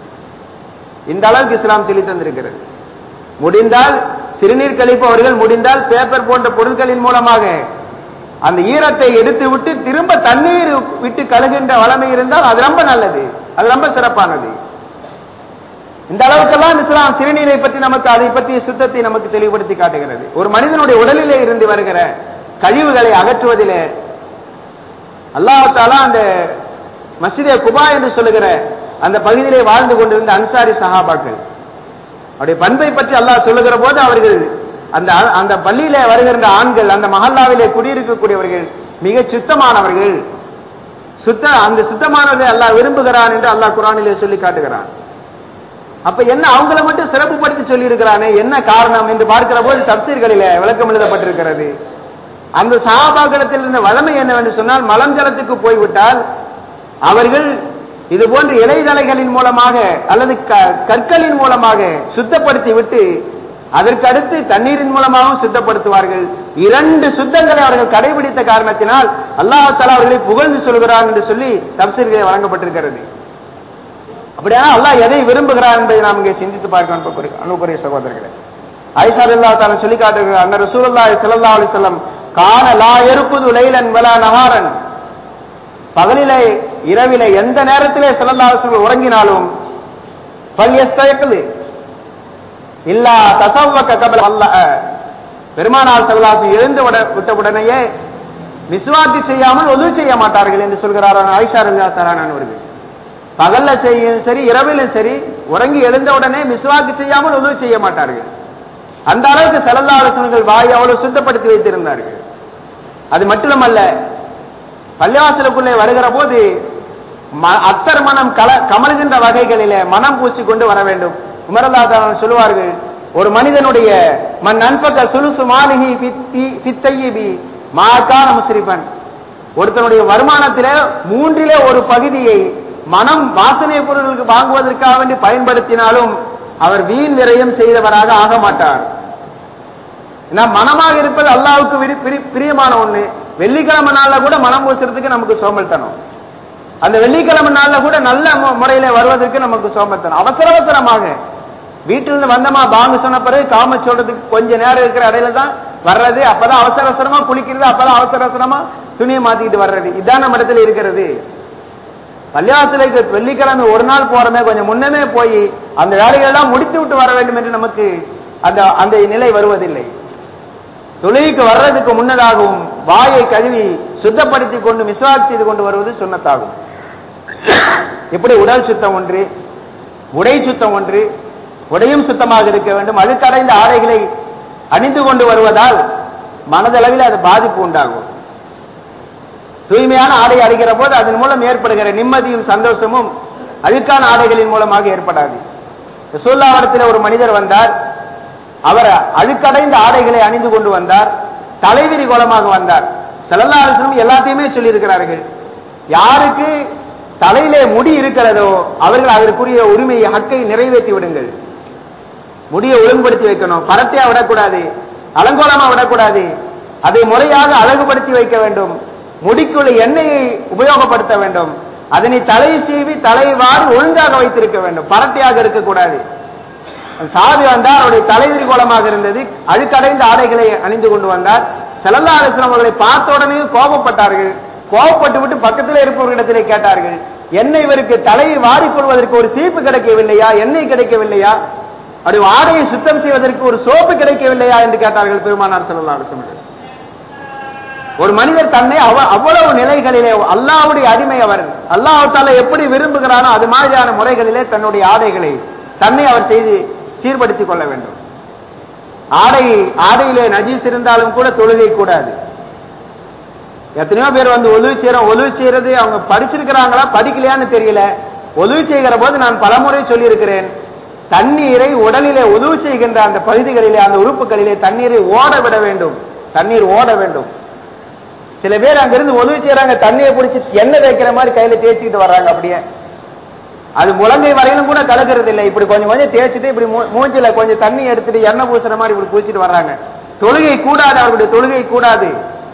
இந்த அளவுக்கு இஸ்லாம் சொல்லி தந்திருக்கிறது முடிந்தால் சிறுநீர் கழிப்பவர்கள் முடிந்தால் பேப்பர் போன்ற பொருட்களின் மூலமாக அந்த ஈரத்தை எடுத்து விட்டு திரும்ப தண்ணீர் விட்டு கழுகின்ற வளமை இருந்தால் அது ரொம்ப நல்லது அது ரொம்ப சிறப்பானது இந்த அளவுக்கெல்லாம் இஸ்லாம் சிறுநீரை பற்றி நமக்கு அதை பற்றிய சுத்தத்தை நமக்கு தெளிவுபடுத்தி காட்டுகிறது ஒரு மனிதனுடைய உடலிலே இருந்து வருகிற கழிவுகளை அகற்றுவதிலே அல்லாஹாலா அந்த மஸ்ஜிதே குபா என்று சொல்லுகிற அந்த பகுதியிலே வாழ்ந்து கொண்டிருந்த அன்சாரி சஹாபாக்கள் அவருடைய பண்பை பற்றி அல்லாஹ் சொல்லுகிற போது அவர்கள் அந்த அந்த பள்ளியிலே வருகின்ற ஆண்கள் அந்த மஹல்லாவிலே குடியிருக்கக்கூடியவர்கள் மிக சுத்தமானவர்கள் சுத்த அந்த சுத்தமானதை அல்லாஹ் விரும்புகிறான் என்று அல்லாஹ் குரானிலே சொல்லி காட்டுகிறான் அப்ப என்ன அவங்கள மட்டும் சிறப்புப்படுத்தி சொல்லி இருக்கிறானே என்ன காரணம் என்று பார்க்கிற போது தப்சீர்களிலே விளக்கம் எழுதப்பட்டிருக்கிறது அந்த சகாபாக்களத்தில் இருந்த வளமை என்னவென்று சொன்னால் மலம் ஜலத்துக்கு போய்விட்டால் அவர்கள் இது போன்ற இலைதலைகளின் மூலமாக அல்லது க- கற்களின் மூலமாக சுத்தப்படுத்தி விட்டு அதற்கு அடுத்து தண்ணீரின் மூலமாகவும் சுத்தப்படுத்துவார்கள் இரண்டு சுத்தங்களை அவர்கள் கடைபிடித்த காரணத்தினால் அல்லாஹ் தஆலா அவர்களை புகழ்ந்து சொல்கிறான் என்று சொல்லி தப்சீர்களை வழங்கப்பட்டிருக்கிறது அப்படியா அல்லாஹ் எதை விரும்புகிறார் என்பதை நாம் இங்கே சிந்தித்து பார்க்க அன்புக்குரிய அன்புக்குரிய சகோதரர்களே ஐஷா ரலியல்லாஹு தஆலா சொல்லி காட்டுகிறார் அன்ன ரசூலுல்லாஹி ஸல்லல்லாஹு அலைஹி வஸல்லம் கான லா யர்குது லைலன் வலா நஹாரன் பகலிலே இரவிலே எந்த நேரத்திலே ஸல்லல்லாஹு அலைஹி வஸல்லம் உறங்கினாலும் ஃபல்யஸ்தயக்து இல்லா தசவ்வக்க கபல அல்லாஹ் பெருமானார் ஸல்லல்லாஹு அலைஹி வஸல்லம் எழுந்து விட- விட்டவுடனேயே மிஸ்வாக்கு செய்யாமல் ஒது செய்ய மாட்டார்கள் என்று சொல்கிறார் ஆயிஷா ரலியல்லாஹு தஆலா அவர்கள் பகல்ல செய்யும் சரி இரவிலும் சரி உறங்கி எழுந்த உடனே மிஸ்வாக்கு செய்யாமல் உதவி செய்ய மாட்டார்கள் அந்த அளவுக்கு செலந்த ஆலோசனைகள் வாய் அவ்வளவு சுத்தப்படுத்தி வைத்திருந்தார்கள் அது மட்டுமல்ல பள்ளிவாசலுக்குள்ளே வருகிற போது ம- அத்தர் மனம் கல கமல்கின்ற வகைகளிலே மனம் பூசிக்கொண்டு வர வேண்டும் உமரல்லாதான் சொல்லுவார்கள் ஒரு மனிதனுடைய மன் நண்பக சுலுசு மாலிகி பித்தையிபி மாக்கான முஸ்ரிபன் ஒருத்தனுடைய வருமானத்திலே மூன்றிலே ஒரு பகுதியை மனம் வாசனை பொருட்களுக்கு வாங்குவதற்காக வேண்டி பயன்படுத்தினாலும் அவர் வீண் விரயம் செய்தவராக ஆக மாட்டார் ஏன்னா மனமாக இருப்பது அல்லாவுக்கு விரி- பிரி- பிரியமான ஒண்ணு வெள்ளிக்கிழமை நாள்ல கூட மனம் பூசுறதுக்கு நமக்கு சோம்பல்தனம் அந்த வெள்ளிக்கிழமை நாள்ல கூட நல்ல மு- முறையில வருவதற்கு நமக்கு சோம்பல்தனம் அவசர அவசரமாக வீட்டிலிருந்து வந்தமா பாங்கு சொன்ன பிறகு காம சொல்றதுக்கு கொஞ்ச நேரம் இருக்கிற இடையில தான் வர்றது அப்பதான் அவசர அவசரமா குளிக்கிறது அப்பதான் அவசர அவசரமா துணியை மாத்திக்கிட்டு வர்றது இதான் நம்ம இடத்துல இருக்கிறது கல்யாணத்துல வெள்ளிக்கிழமை ஒரு நாள் போறமே கொஞ்சம் முன்னமே போய் அந்த வேலைகள் எல்லாம் முடித்து விட்டு வர வேண்டும் என்று நமக்கு அந்த அந்த நிலை வருவதில்லை தொழுகைக்கு வர்றதுக்கு முன்னதாகவும் வாயை கழுவி சுத்தப்படுத்தி கொண்டு மிஸ்வாக் செய்து கொண்டு வருவது சுண்ணத்தாகும் இப்படி உடல் சுத்தம் ஒன்று உடை சுத்தம் ஒன்று உடையும் சுத்தமாக இருக்க வேண்டும் அழுக்கடைந்த ஆடைகளை அணிந்து கொண்டு வருவதால் மனதளவில் அது பாதிப்பு உண்டாகும் தூய்மையான ஆடை அடைகிற போது அதன் மூலம் ஏற்படுகிற நிம்மதியும் சந்தோஷமும் அழுக்கான ஆடைகளின் மூலமாக ஏற்படாது ரசூல்லாவரத்தில் ஒரு மனிதர் வந்தார் அவர் அழுக்கடைந்த ஆடைகளை அணிந்து கொண்டு வந்தார் தலைவிரி கோலமாக வந்தார் செல்லல்லா அரசனும் எல்லாத்தையுமே சொல்லியிருக்கிறார்கள் யாருக்கு தலையிலே முடி இருக்கிறதோ அவர்கள் அதற்குரிய உரிமையை ஹக்கை நிறைவேற்றி விடுங்கள் முடியை ஒழுங்குபடுத்தி வைக்கணும் பரட்டையா விடக்கூடாது அலங்கோலமா விடக்கூடாது அதை முறையாக அழகுபடுத்தி வைக்க வேண்டும் முடிக்குள்ள எண்ணெயை உபயோகப்படுத்த வேண்டும் அதனை தலை சீவி தலை வாரி ஒழுங்காக வைத்திருக்க வேண்டும் பரட்டையாக இருக்கக்கூடாது சாவி வந்தார் அவருடைய தலைவிரி கோலமாக இருந்தது அழுக்கடைந்த ஆடைகளை அணிந்து கொண்டு வந்தார் செல்லல்லா அலிஸ்லாம் அவர்களை பார்த்த உடனே கோபப்பட்டார்கள் கோபப்பட்டு விட்டு பக்கத்தில் இருப்பவர்களிடத்திலே கேட்டார்கள் என்ன இவருக்கு தலையை வாரிக்கொள்வதற்கு ஒரு சீப்பு கிடைக்கவில்லையா எண்ணெய் கிடைக்கவில்லையா அப்படி ஆடையை சுத்தம் செய்வதற்கு ஒரு சோப்பு கிடைக்கவில்லையா என்று கேட்டார்கள் பெருமானார் செல்லல்லா அலிஸ்லாம் ஒரு மனிதர் தன்னை அவ- அவ்வளவு நிலைகளிலே அல்லாஹ்வுடைய அடிமை அவர் அல்லாஹால எப்படி விரும்புகிறானோ அது மாதிரியான முறைகளிலே தன்னுடைய ஆடைகளை தன்னை அவர் செய்து சீர்படுத்திக் கொள்ள வேண்டும் ஆடை ஆடையிலே நஜீஸ் இருந்தாலும் கூட தொழுகை கூடாது எத்தனையோ பேர் வந்து ஒலுவு செய்யறோம் ஒலுவு செய்யறது அவங்க படிச்சிருக்கிறாங்களா படிக்கலையான்னு தெரியல ஒலுவு செய்கிற போது நான் பலமுறை சொல்லியிருக்கிறேன் தண்ணீரை உடலிலே உதவு செய்கின்ற அந்த பகுதிகளிலே அந்த உறுப்புகளிலே தண்ணீரை ஓட விட வேண்டும் தண்ணீர் ஓட வேண்டும் சில பேர் அங்கிருந்து உதவி செய்யறாங்க தண்ணியை பிடிச்சி எண்ணெய் வைக்கிற மாதிரி கையில தேய்ச்சிக்கிட்டு வர்றாங்க அப்படியே அது முழங்கை வரையிலும் கூட கலக்கிறது இல்லை இப்படி கொஞ்சம் கொஞ்சம் தேய்ச்சிட்டு இப்படி மூ- மூஞ்சில கொஞ்சம் தண்ணி எடுத்துட்டு எண்ணெய் பூசுற மாதிரி இப்படி பூசிட்டு வர்றாங்க தொழுகை கூடாது அவருடைய தொழுகை கூடாது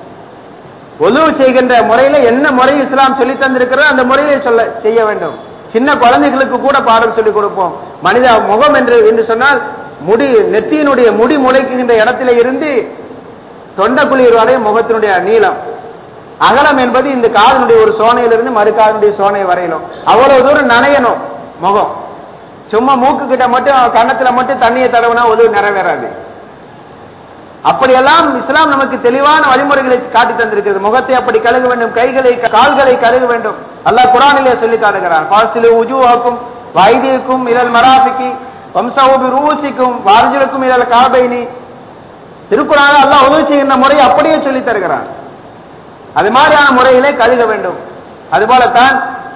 ஒழுவு செய்கின்ற முறையில என்ன முறை இஸ்லாம் சொல்லி தந்திருக்கிறதோ அந்த முறையை சொல்ல செய்ய வேண்டும் சின்ன குழந்தைகளுக்கு கூட பாடம் சொல்லிக் கொடுப்போம் மனித முகம் என்று என்று சொன்னால் முடி நெத்தியினுடைய முடி முளைக்குகின்ற இடத்திலே இருந்து தொண்டக்குழியர் வரை முகத்தினுடைய நீளம் அகலம் என்பது இந்த காதனுடைய ஒரு சோனையிலிருந்து மறு காதனுடைய சோனை வரையிலும் அவ்வளவு தூரம் நனையணும் முகம் சும்மா மூக்கு கிட்ட மட்டும் கன்னத்துல மட்டும் தண்ணியை தடவுனா உதவி நிறைவேறாது அப்படியெல்லாம் இஸ்லாம் நமக்கு தெளிவான வழிமுறைகளை காட்டி தந்திருக்கிறது முகத்தை அப்படி கழுக வேண்டும் கைகளை கால்களை கழுக வேண்டும் அல்லாஹ் குரானிலே சொல்லி காட்டுகிறான் பாசிலு உஜுவாக்கும் வைத்தியக்கும் இழல் மராபிக்கு வம்சவுபி ரூசிக்கும் வார்ஜுலுக்கும் இழல் காபைனி திருக்குறான அல்லாஹ் உதவி செய்கின்ற முறையை அப்படியே சொல்லி தருகிறான் அது மாதிரியான முறையிலே கழுக வேண்டும் அதுபோலத்தான்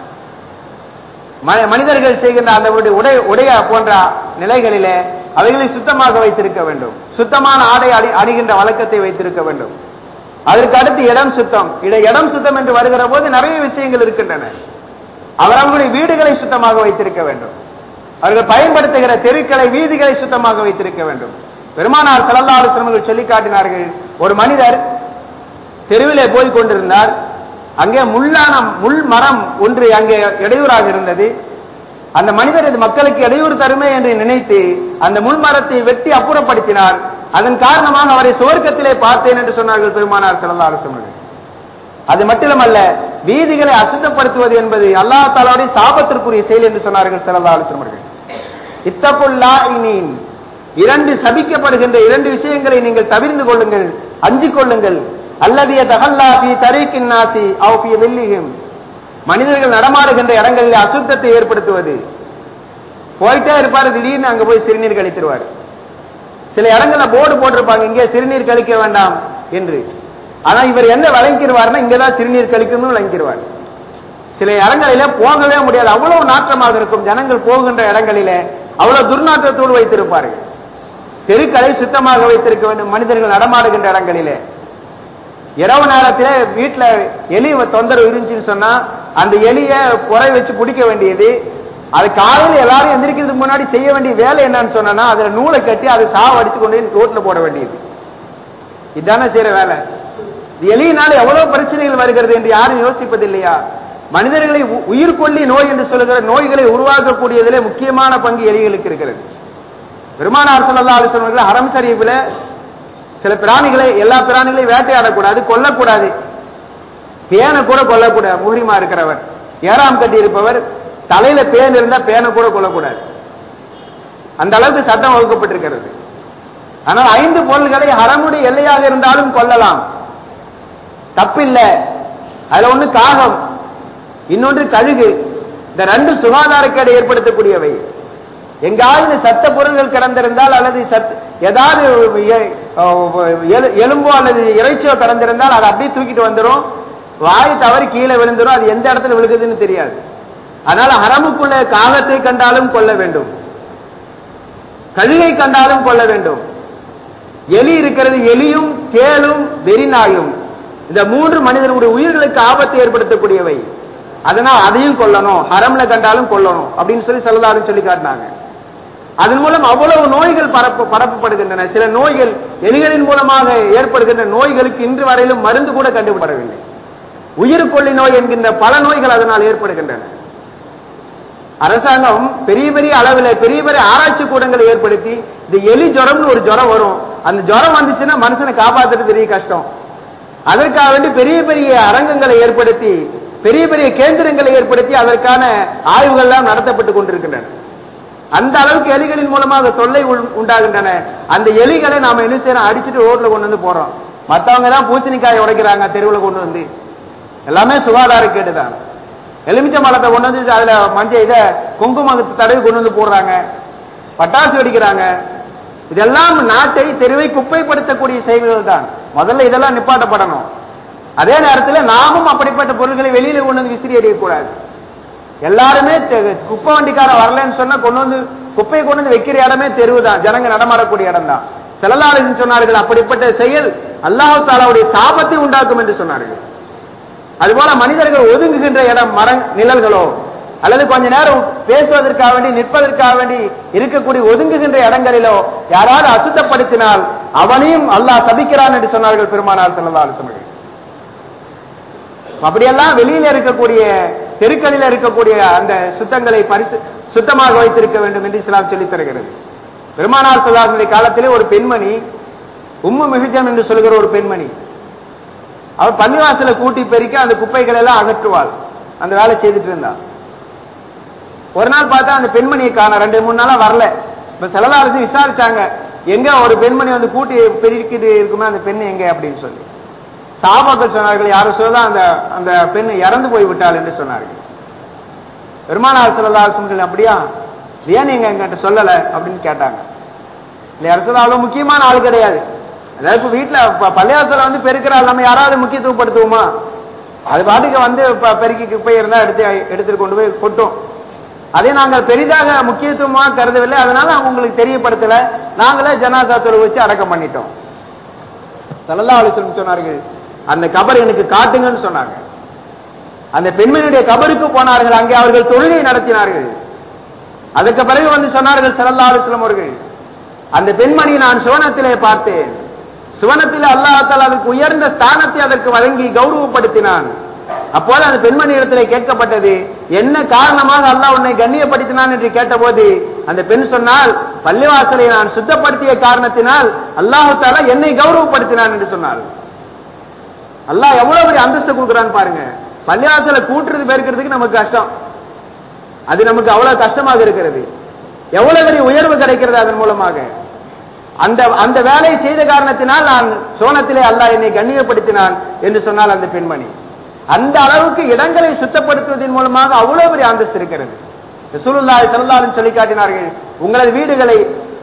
ம- மனிதர்கள் செய்கின்ற அந்த உடைய- உடை உடைய போன்ற நிலைகளிலே அவைகளை சுத்தமாக வைத்திருக்க வேண்டும் சுத்தமான ஆடை அணி அணிகின்ற வழக்கத்தை வைத்திருக்க வேண்டும் அதற்கு அடுத்து இடம் சுத்தம் இட இடம் சுத்தம் என்று வருகிற போது நிறைய விஷயங்கள் இருக்கின்றன அவரவர்களுடைய வீடுகளை சுத்தமாக வைத்திருக்க வேண்டும் அவர்கள் பயன்படுத்துகிற தெருக்களை வீதிகளை சுத்தமாக வைத்திருக்க வேண்டும் பெருமானார் ஸல்லல்லாஹு அலைஹி வஸல்லம் சொல்லி காட்டினார்கள் ஒரு மனிதர் தெருவிலே போய் கொண்டிருந்தார் அங்கே முள்ளான முள் மரம் ஒன்று அங்கே இடையூறாக இருந்தது அந்த மனிதர் இது மக்களுக்கு இடையூறு தருமே என்று நினைத்து அந்த முள் மரத்தை வெட்டி அப்புறப்படுத்தினார் அதன் காரணமாக அவரை சுவர்க்கத்திலே பார்த்தேன் என்று சொன்னார்கள் பெருமானார் ஸல்லல்லாஹு அலைஹி வஸல்லம் அது மட்டுமல்ல வீதிகளை அசுத்தப்படுத்துவது என்பது அல்லாஹ் தாலாவுடைய சாபத்திற்குரிய செயல் என்று சொன்னார்கள் ஸல்லல்லாஹு அலைஹி வஸல்லம் அவர்கள் இத்தகுல்லா இனீன் இரண்டு சபிக்கப்படுகின்ற இரண்டு விஷயங்களை நீங்கள் தவிர்ந்து கொள்ளுங்கள் அஞ்சிக் கொள்ளுங்கள் அல்லது தகல்லா பி தரீக்கின் நாசி அவ் பி வெல்லிஹிம் மனிதர்கள் நடமாடுகின்ற இடங்களில் அசுத்தத்தை ஏற்படுத்துவது போயிட்டே இருப்பாரு திடீர்னு அங்க போய் சிறுநீர் கழித்திருவார் சில இடங்கள்ல போர்டு போட்டிருப்பாங்க இங்கே சிறுநீர் கழிக்க வேண்டாம் என்று ஆனா இவர் என்ன விளங்கிடுவார்னா இங்கதான் சிறுநீர் கழிக்கணும்னு விளங்கிடுவார் சில இடங்களிலே போகவே முடியாது அவ்வளவு நாற்றமாக இருக்கும் ஜனங்கள் போகின்ற இடங்களிலே அவ்வளவு துர்நாற்றத்தோடு வைத்திருப்பார்கள் தெருக்களை சுத்தமாக வைத்திருக்க வேண்டும் மனிதர்கள் நடமாடுகின்ற இடங்களிலே இரவு நேரத்திலே வீட்டுல எலி தொந்தரவு இருந்துச்சுன்னு சொன்னா அந்த எலிய குறை வச்சு பிடிக்க வேண்டியது அது காலையில எல்லாரும் எந்திரிக்கிறதுக்கு முன்னாடி செய்ய வேண்டிய வேலை என்னன்னு சொன்னா அதுல நூலை கட்டி அதை சாவு அடிச்சு கொண்டு போய் ரோட்ல போட வேண்டியது இதுதானே செய்யற வேலை இது எலியினால எவ்வளவு பிரச்சனைகள் வருகிறது என்று யாரும் யோசிப்பது இல்லையா மனிதர்களை உ- உயிர்கொல்லி நோய் என்று சொல்லுகிற நோய்களை உருவாக்கக்கூடியதிலே முக்கியமான பங்கு எலிகளுக்கு இருக்கிறது பெருமானார் ஸல்லல்லாஹு அலைஹி வஸல்லம் அவர்கள் ஹரம் ஷரீஃபில் சில பிராணிகளை எல்லா பிராணிகளையும் வேட்டையாடக்கூடாது கொல்லக்கூடாது பேனை கூட கொல்லக்கூடாது முஹரிமா இருக்கிறவர் ஏறாம் கட்டி இருப்பவர் தலையில பேன் இருந்தா பேனை கூட கொல்லக்கூடாது அந்த அளவுக்கு சட்டம் வகுக்கப்பட்டிருக்கிறது ஆனால் ஐந்து பொருள்களை ஹரமுடைய எல்லையாக இருந்தாலும் கொல்லலாம் தப்பில்லை அதுல ஒண்ணு காகம் இன்னொன்று கழுகு இந்த ரெண்டு சுகாதாரக்கேடு ஏற்படுத்தக்கூடியவை எங்காவது சத்த பொருள்கள் கிடந்திருந்தால் அல்லது சத் ஏதாவது எ- எலு- எலும்போ அல்லது இறைச்சியோ கிடந்திருந்தால் அதை அப்படியே தூக்கிட்டு வந்துரும் வாய் தவறி கீழே விழுந்துரும் அது எந்த இடத்துல விழுகுதுன்னு தெரியாது அதனால ஹரமுக்குள்ள காகத்தை கண்டாலும் கொள்ள வேண்டும் கழுகை கண்டாலும் கொள்ள வேண்டும் எலி இருக்கிறது எலியும் தேளும் வெறிநாயும் இந்த மூன்று மனிதனுடைய உயிர்களுக்கு ஆபத்தை ஏற்படுத்தக்கூடியவை அதனால் அதையும் கொல்லணும் ஹரம்ல கண்டாலும் கொல்லணும் அப்படின்னு சொல்லி செல்லதாரும் சொல்லி காட்டினாங்க அதன் மூலம் அவ்வளவு நோய்கள் பரப்பு பரப்பப்படுகின்றன சில நோய்கள் எலிகளின் மூலமாக ஏற்படுகின்ற நோய்களுக்கு இன்று வரையிலும் மருந்து கூட கண்டுபிடவில்லை உயிர்கொல்லி நோய் என்கின்ற பல நோய்கள் அதனால் ஏற்படுகின்றன அரசாங்கம் பெரிய பெரிய அளவில் பெரிய பெரிய ஆராய்ச்சி கூடங்களை ஏற்படுத்தி இந்த எலி ஜுரம்னு ஒரு ஜுரம் வரும் அந்த ஜுரம் வந்துச்சுன்னா மனுஷனை காப்பாத்துறது பெரிய கஷ்டம் அதற்காக வேண்டி பெரிய பெரிய அரங்கங்களை ஏற்படுத்தி பெரிய பெரிய கேந்திரங்களை ஏற்படுத்தி அதற்கான ஆய்வுகள் எல்லாம் நடத்தப்பட்டு கொண்டிருக்கின்றன அந்த அளவுக்கு எலிகளின் மூலமாக தொல்லை உள்- உண்டாகின்றன அந்த எலிகளை நாம என்ன செய்யறோம் அடிச்சுட்டு ரோட்ல கொண்டு வந்து போறோம் மத்தவங்க தான் பூசணிக்காய் உடைக்கிறாங்க தெருவுல கொண்டு வந்து எல்லாமே சுகாதார கேடுதான் எலுமிச்சை மலத்தை கொண்டு வந்து அதுல மஞ்சள் இத குங்குமத்தை தடவி கொண்டு வந்து போடுறாங்க பட்டாசு வெடிக்கிறாங்க இதெல்லாம் நாட்டை தெருவை குப்பைப்படுத்தக்கூடிய செயல்கள் தான் முதல்ல இதெல்லாம் நிப்பாட்டப்படணும் அதே நேரத்தில் நாமும் அப்படிப்பட்ட பொருட்களை வெளியில கொண்டு வந்து விசிறி எறியக்கூடாது எல்லாருமே தெ- குப்பை வண்டிக்கார வரலன்னு சொன்னா கொண்டு வந்து குப்பையை கொண்டு வந்து வைக்கிற இடமே தெருவு தான் ஜனங்க நடமாடக்கூடிய இடம் தான் செல்லலாளர்கள் சொன்னார்கள் அப்படிப்பட்ட செயல் அல்லாஹ் தாலாவுடைய சாபத்தை உண்டாக்கும் என்று சொன்னார்கள் அதுபோல மனிதர்கள் ஒதுங்குகின்ற இடம் மர நிழல்களோ அல்லது கொஞ்ச நேரம் பேசுவதற்காக வேண்டி நிற்பதற்காக வேண்டி இருக்கக்கூடிய ஒதுங்குகின்ற இடங்களிலோ யாராவது அசுத்தப்படுத்தினால் அவனையும் அல்லாஹ் சபிக்கிறான் என்று சொன்னார்கள் பெருமானார் ஸல்லல்லாஹு அலைஹி வஸல்லம் அப்படியெல்லாம் வெளியில இருக்கக்கூடிய தெருக்களில் இருக்கக்கூடிய அந்த சுத்தங்களை பரிசு சுத்தமாக வைத்திருக்க வேண்டும் என்று இஸ்லாம் சொல்லித் தருகிறது பெருமானார் சொல்லாருடைய காலத்திலே ஒரு பெண்மணி உம்மு மிகுஜம் என்று சொல்கிற ஒரு பெண்மணி அவர் பள்ளிவாசல கூட்டி பெருக்கி அந்த குப்பைகளை எல்லாம் அகற்றுவாள் அந்த வேலை செய்துட்டு இருந்தா ஒரு நாள் பார்த்தா அந்த பெண்மணியை காண ரெண்டு மூணு நாளா வரல இப்ப செலவு அரசு விசாரிச்சாங்க எங்க ஒரு பெண்மணி வந்து கூட்டி பெருக்கிட்டு இருக்குமே அந்த பெண் எங்க அப்படின்னு சொல்லி சாபாக்கள் சொன்னார்கள் யாரும் சொல்லலாம் அந்த அந்த பெண் இறந்து போய் விட்டாள் என்று சொன்னார்கள் பெருமானார் சொல்லலா சொன்னார்கள் அப்படியா ஏன் நீங்க எங்கிட்ட சொல்லல அப்படின்னு கேட்டாங்க இல்ல யாரும் சொல்ல அவ்வளவு முக்கியமான ஆள் கிடையாது அதாவது இப்ப வீட்டுல ப- பள்ளியாசல வந்து பெருக்கிற ஆள் நம்ம யாராவது முக்கியத்துவப்படுத்துவோமா அது பாட்டுக்கு வந்து ப- பெருக்கி குப்பை இருந்தா எடுத்து எடுத்துட்டு கொண்டு போய் கொட்டும் அதை நாங்கள் பெரிதாக முக்கியத்துவமா கருதவில்லை அதனால அவங்க உங்களுக்கு தெரியப்படுத்தல நாங்களே ஜனாசா தொழுவு வச்சு அடக்கம் பண்ணிட்டோம் சல்லல்லா அலிஸ்லம் சொன்னார்கள் அந்த கபர் எனக்கு காட்டுங்கன்னு சொன்னாங்க அந்த பெண்மணியுடைய கபருக்கு போனார்கள் அங்கே அவர்கள் தொழுகை நடத்தினார்கள் அதுக்கு பிறகு வந்து சொன்னார்கள் சல்லல்லா அலிஸ்லம் அவர்கள் அந்த பெண்மணி நான் சுவனத்திலே பார்த்தேன் சுவனத்திலே அல்லாஹால அதற்கு உயர்ந்த ஸ்தானத்தை அதற்கு வழங்கி கௌரவப்படுத்தினான் அப்போது அந்த பெண்மணி இடத்திலே கேட்கப்பட்டது என்ன காரணமாக அல்லாஹ் உன்னை கண்ணியப்படுத்தினான் என்று கேட்டபோது அந்த பெண் சொன்னால் பள்ளிவாசலை நான் சுத்தப்படுத்திய காரணத்தினால் அல்லாஹு தாலா என்னை கௌரவப்படுத்தினான் என்று சொன்னாள் அல்லாஹ் எவ்வளவு பெரிய அந்தஸ்து கொடுக்குறான்னு பாருங்க பள்ளிவாசலை கூட்டுறது பெருக்கிறதுக்கு நமக்கு கஷ்டம் அது நமக்கு அவ்வளவு கஷ்டமாக இருக்கிறது எவ்வளவு பெரிய உயர்வு கிடைக்கிறது அதன் மூலமாக அந்த அந்த வேலையை செய்த காரணத்தினால் நான் சோனத்திலே அல்லாஹ் என்னை கண்ணியப்படுத்தினான் என்று சொன்னால் அந்த பெண்மணி அந்த அளவுக்கு இடங்களை சுத்தப்படுத்துவதன் மூலமாக அவ்வளவு பெரிய அந்தஸ்து இருக்கிறது ரசூலுல்லாஹி ஸல்லல்லாஹு அலைஹி சொல்லி காட்டினார்கள் உங்களது வீடுகளை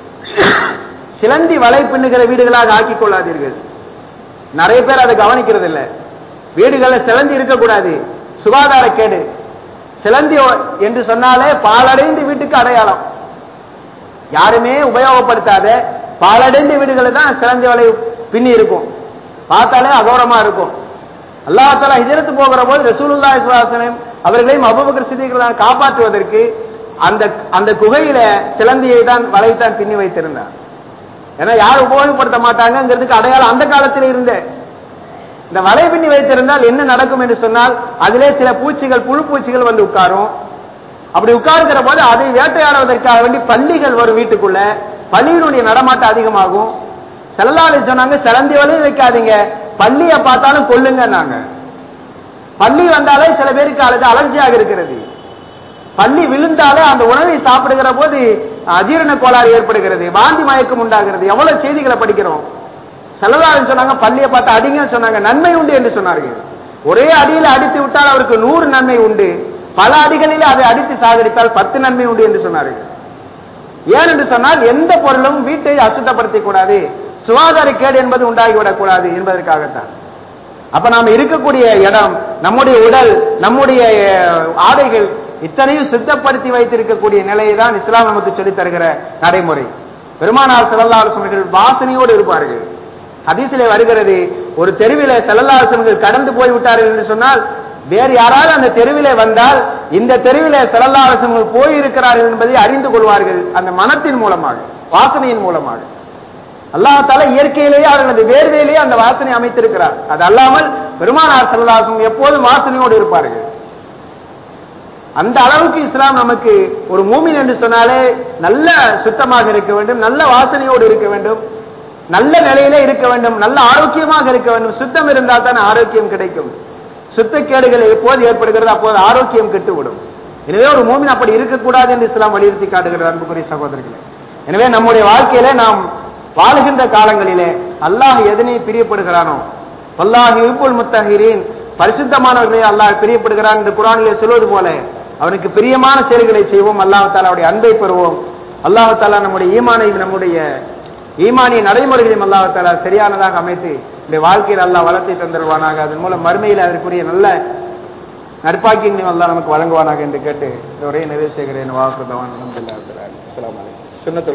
சிலந்தி வலை பின்னுகிற வீடுகளாக ஆக்கிக் கொள்ளாதீர்கள் நிறைய பேர் அதை கவனிக்கிறது இல்ல வீடுகளில் சிலந்தி இருக்கக்கூடாது சுகாதார கேடு சிலந்தி ஒ- என்று சொன்னாலே பாலடைந்து வீட்டுக்கு அடையாளம் யாருமே உபயோகப்படுத்தாத பாலடைந்த வீடுகளில் தான் சிலந்தி வலை பின்னி இருக்கும் பார்த்தாலே அகோரமா இருக்கும் அல்லாஹ் தஆலா ஹிஜ்ரத் போகிற போது ரசூலுல்லாஹி ஸல்லல்லாஹு அலைஹி வஸல்லம் அவர்களையும் அபூபக்கர் சித்திகளாக காப்பாற்றுவதற்கு அந்த அந்த குகையில சிலந்தியை தான் வலைத்தான் பின்னி வைத்திருந்தார் ஏன்னா யாரும் உபயோகப்படுத்த மாட்டாங்கிறதுக்கு அடையாளம் அந்த காலத்தில் இருந்த இந்த வலை பின்னி வைத்திருந்தால் என்ன நடக்கும் என்று சொன்னால் அதிலே சில பூச்சிகள் புழு பூச்சிகள் வந்து உட்காரும் அப்படி உட்கார்கிற போது அதை வேட்டையாடுவதற்காக வேண்டி பள்ளிகள் வரும் வீட்டுக்குள்ள பள்ளியினுடைய நடமாட்டம் அதிகமாகும் செல்லாலை சொன்னாங்க சிலந்தி வலையும் வைக்காதீங்க பள்ளியை பார்த்தாலும் கொல்லுங்க நாங்க பள்ளி வந்தாலே சில பேருக்கு அது அலர்ஜியாக இருக்கிறது பள்ளி விழுந்தாலே அந்த உணவை சாப்பிடுகிற போது அஜீரண கோளாறு ஏற்படுகிறது வாந்தி மயக்கம் உண்டாகிறது எவ்வளவு செய்திகளை படிக்கிறோம் செல்லதாரன் சொன்னாங்க பள்ளியை பார்த்து அடிங்கன்னு சொன்னாங்க நன்மை உண்டு என்று சொன்னார்கள் ஒரே அடியில அடித்து விட்டால் அவருக்கு நூறு நன்மை உண்டு பல அடிகளில் அதை அடித்து சாகடித்தால் பத்து நன்மை உண்டு என்று சொன்னார்கள் ஏன் என்று சொன்னால் எந்த பொருளும் வீட்டை அசுத்தப்படுத்திக் கூடாது சுகாதார கேடு என்பது உண்டாகிவிடக் கூடாது என்பதற்காகத்தான் அப்ப நாம இருக்கக்கூடிய இடம் நம்முடைய உடல் நம்முடைய அஹ், ஆடைகள் இத்தனையும் சுத்தப்படுத்தி வைத்திருக்கக்கூடிய நிலையை தான் இஸ்லாம் நமக்கு சொல்லித் தருகிற நடைமுறை பெருமானார் செல்லல்லாசர்கள் வாசனையோடு இருப்பார்கள் ஹதீஸிலே வருகிறது ஒரு தெருவிலே செல்லல்லாசன்கள் கடந்து போய் விட்டார்கள் என்று சொன்னால் வேறு யாராவது அந்த தெருவிலே வந்தால் இந்த தெருவிலே செல்லல்லாசன்கள் போயிருக்கிறார்கள் என்பதை அறிந்து கொள்வார்கள் அந்த மனத்தின் மூலமாக வாசனையின் மூலமாக அல்லாஹால இயற்கையிலேயே அவர்களது வேர்வையிலேயே அந்த வாசனை அமைத்திருக்கிறார் அது அல்லாமல் பெருமானார் செல்லல்லாசன் எப்போதும் வாசனையோடு இருப்பார்கள் அந்த அளவுக்கு இஸ்லாம் நமக்கு ஒரு மூமின் என்று சொன்னாலே நல்ல சுத்தமாக இருக்க வேண்டும் நல்ல வாசனையோடு இருக்க வேண்டும் நல்ல நிலையில இருக்க வேண்டும் நல்ல ஆரோக்கியமாக இருக்க வேண்டும் சுத்தம் இருந்தால் தான் ஆரோக்கியம் கிடைக்கும் சுத்தக்கேடுகள் எப்போது ஏற்படுகிறது அப்போது ஆரோக்கியம் கெட்டுவிடும் எனவே ஒரு மூமின் அப்படி இருக்கக்கூடாது என்று இஸ்லாம் வலியுறுத்தி காட்டுகிறது அன்புக்குரிய சகோதரர்களே எனவே நம்முடைய வாழ்க்கையில நாம் வாழுகின்ற காலங்களிலே அல்லாஹ் எதனை பிரியப்படுகிறானோ அல்லாஹ் இப்புல் முத்தஹிரீன் பரிசுத்தமானவர்களை அல்லாஹ் பிரியப்படுகிறான் என்று குரானிலே சொல்வது போல அவனுக்கு பிரியமான செயல்களை செய்வோம் அல்லாஹ் தாலாவுடைய அன்பை பெறுவோம் அல்லாஹ் தாலா நம்முடைய ஈமானையும் நம்முடைய ஈமானிய நடைமுறைகளையும் அல்லாஹ் தாலா சரியானதாக அமைத்து இந்த வாழ்க்கையில் அல்லாஹ் வளர்த்தை தந்துருவானாக அதன் மூலம் மறுமையில் அதற்குரிய நல்ல நற்பாக்கியங்களையும் அல்லாஹ் நமக்கு வழங்குவானாக என்று கேட்டு இந்த உரையை நிறைவு செய்கிறேன் வாக்குதவான் அலமதுல்லா அஸ்லாம் வலைக்கம் சுன்னத்துல்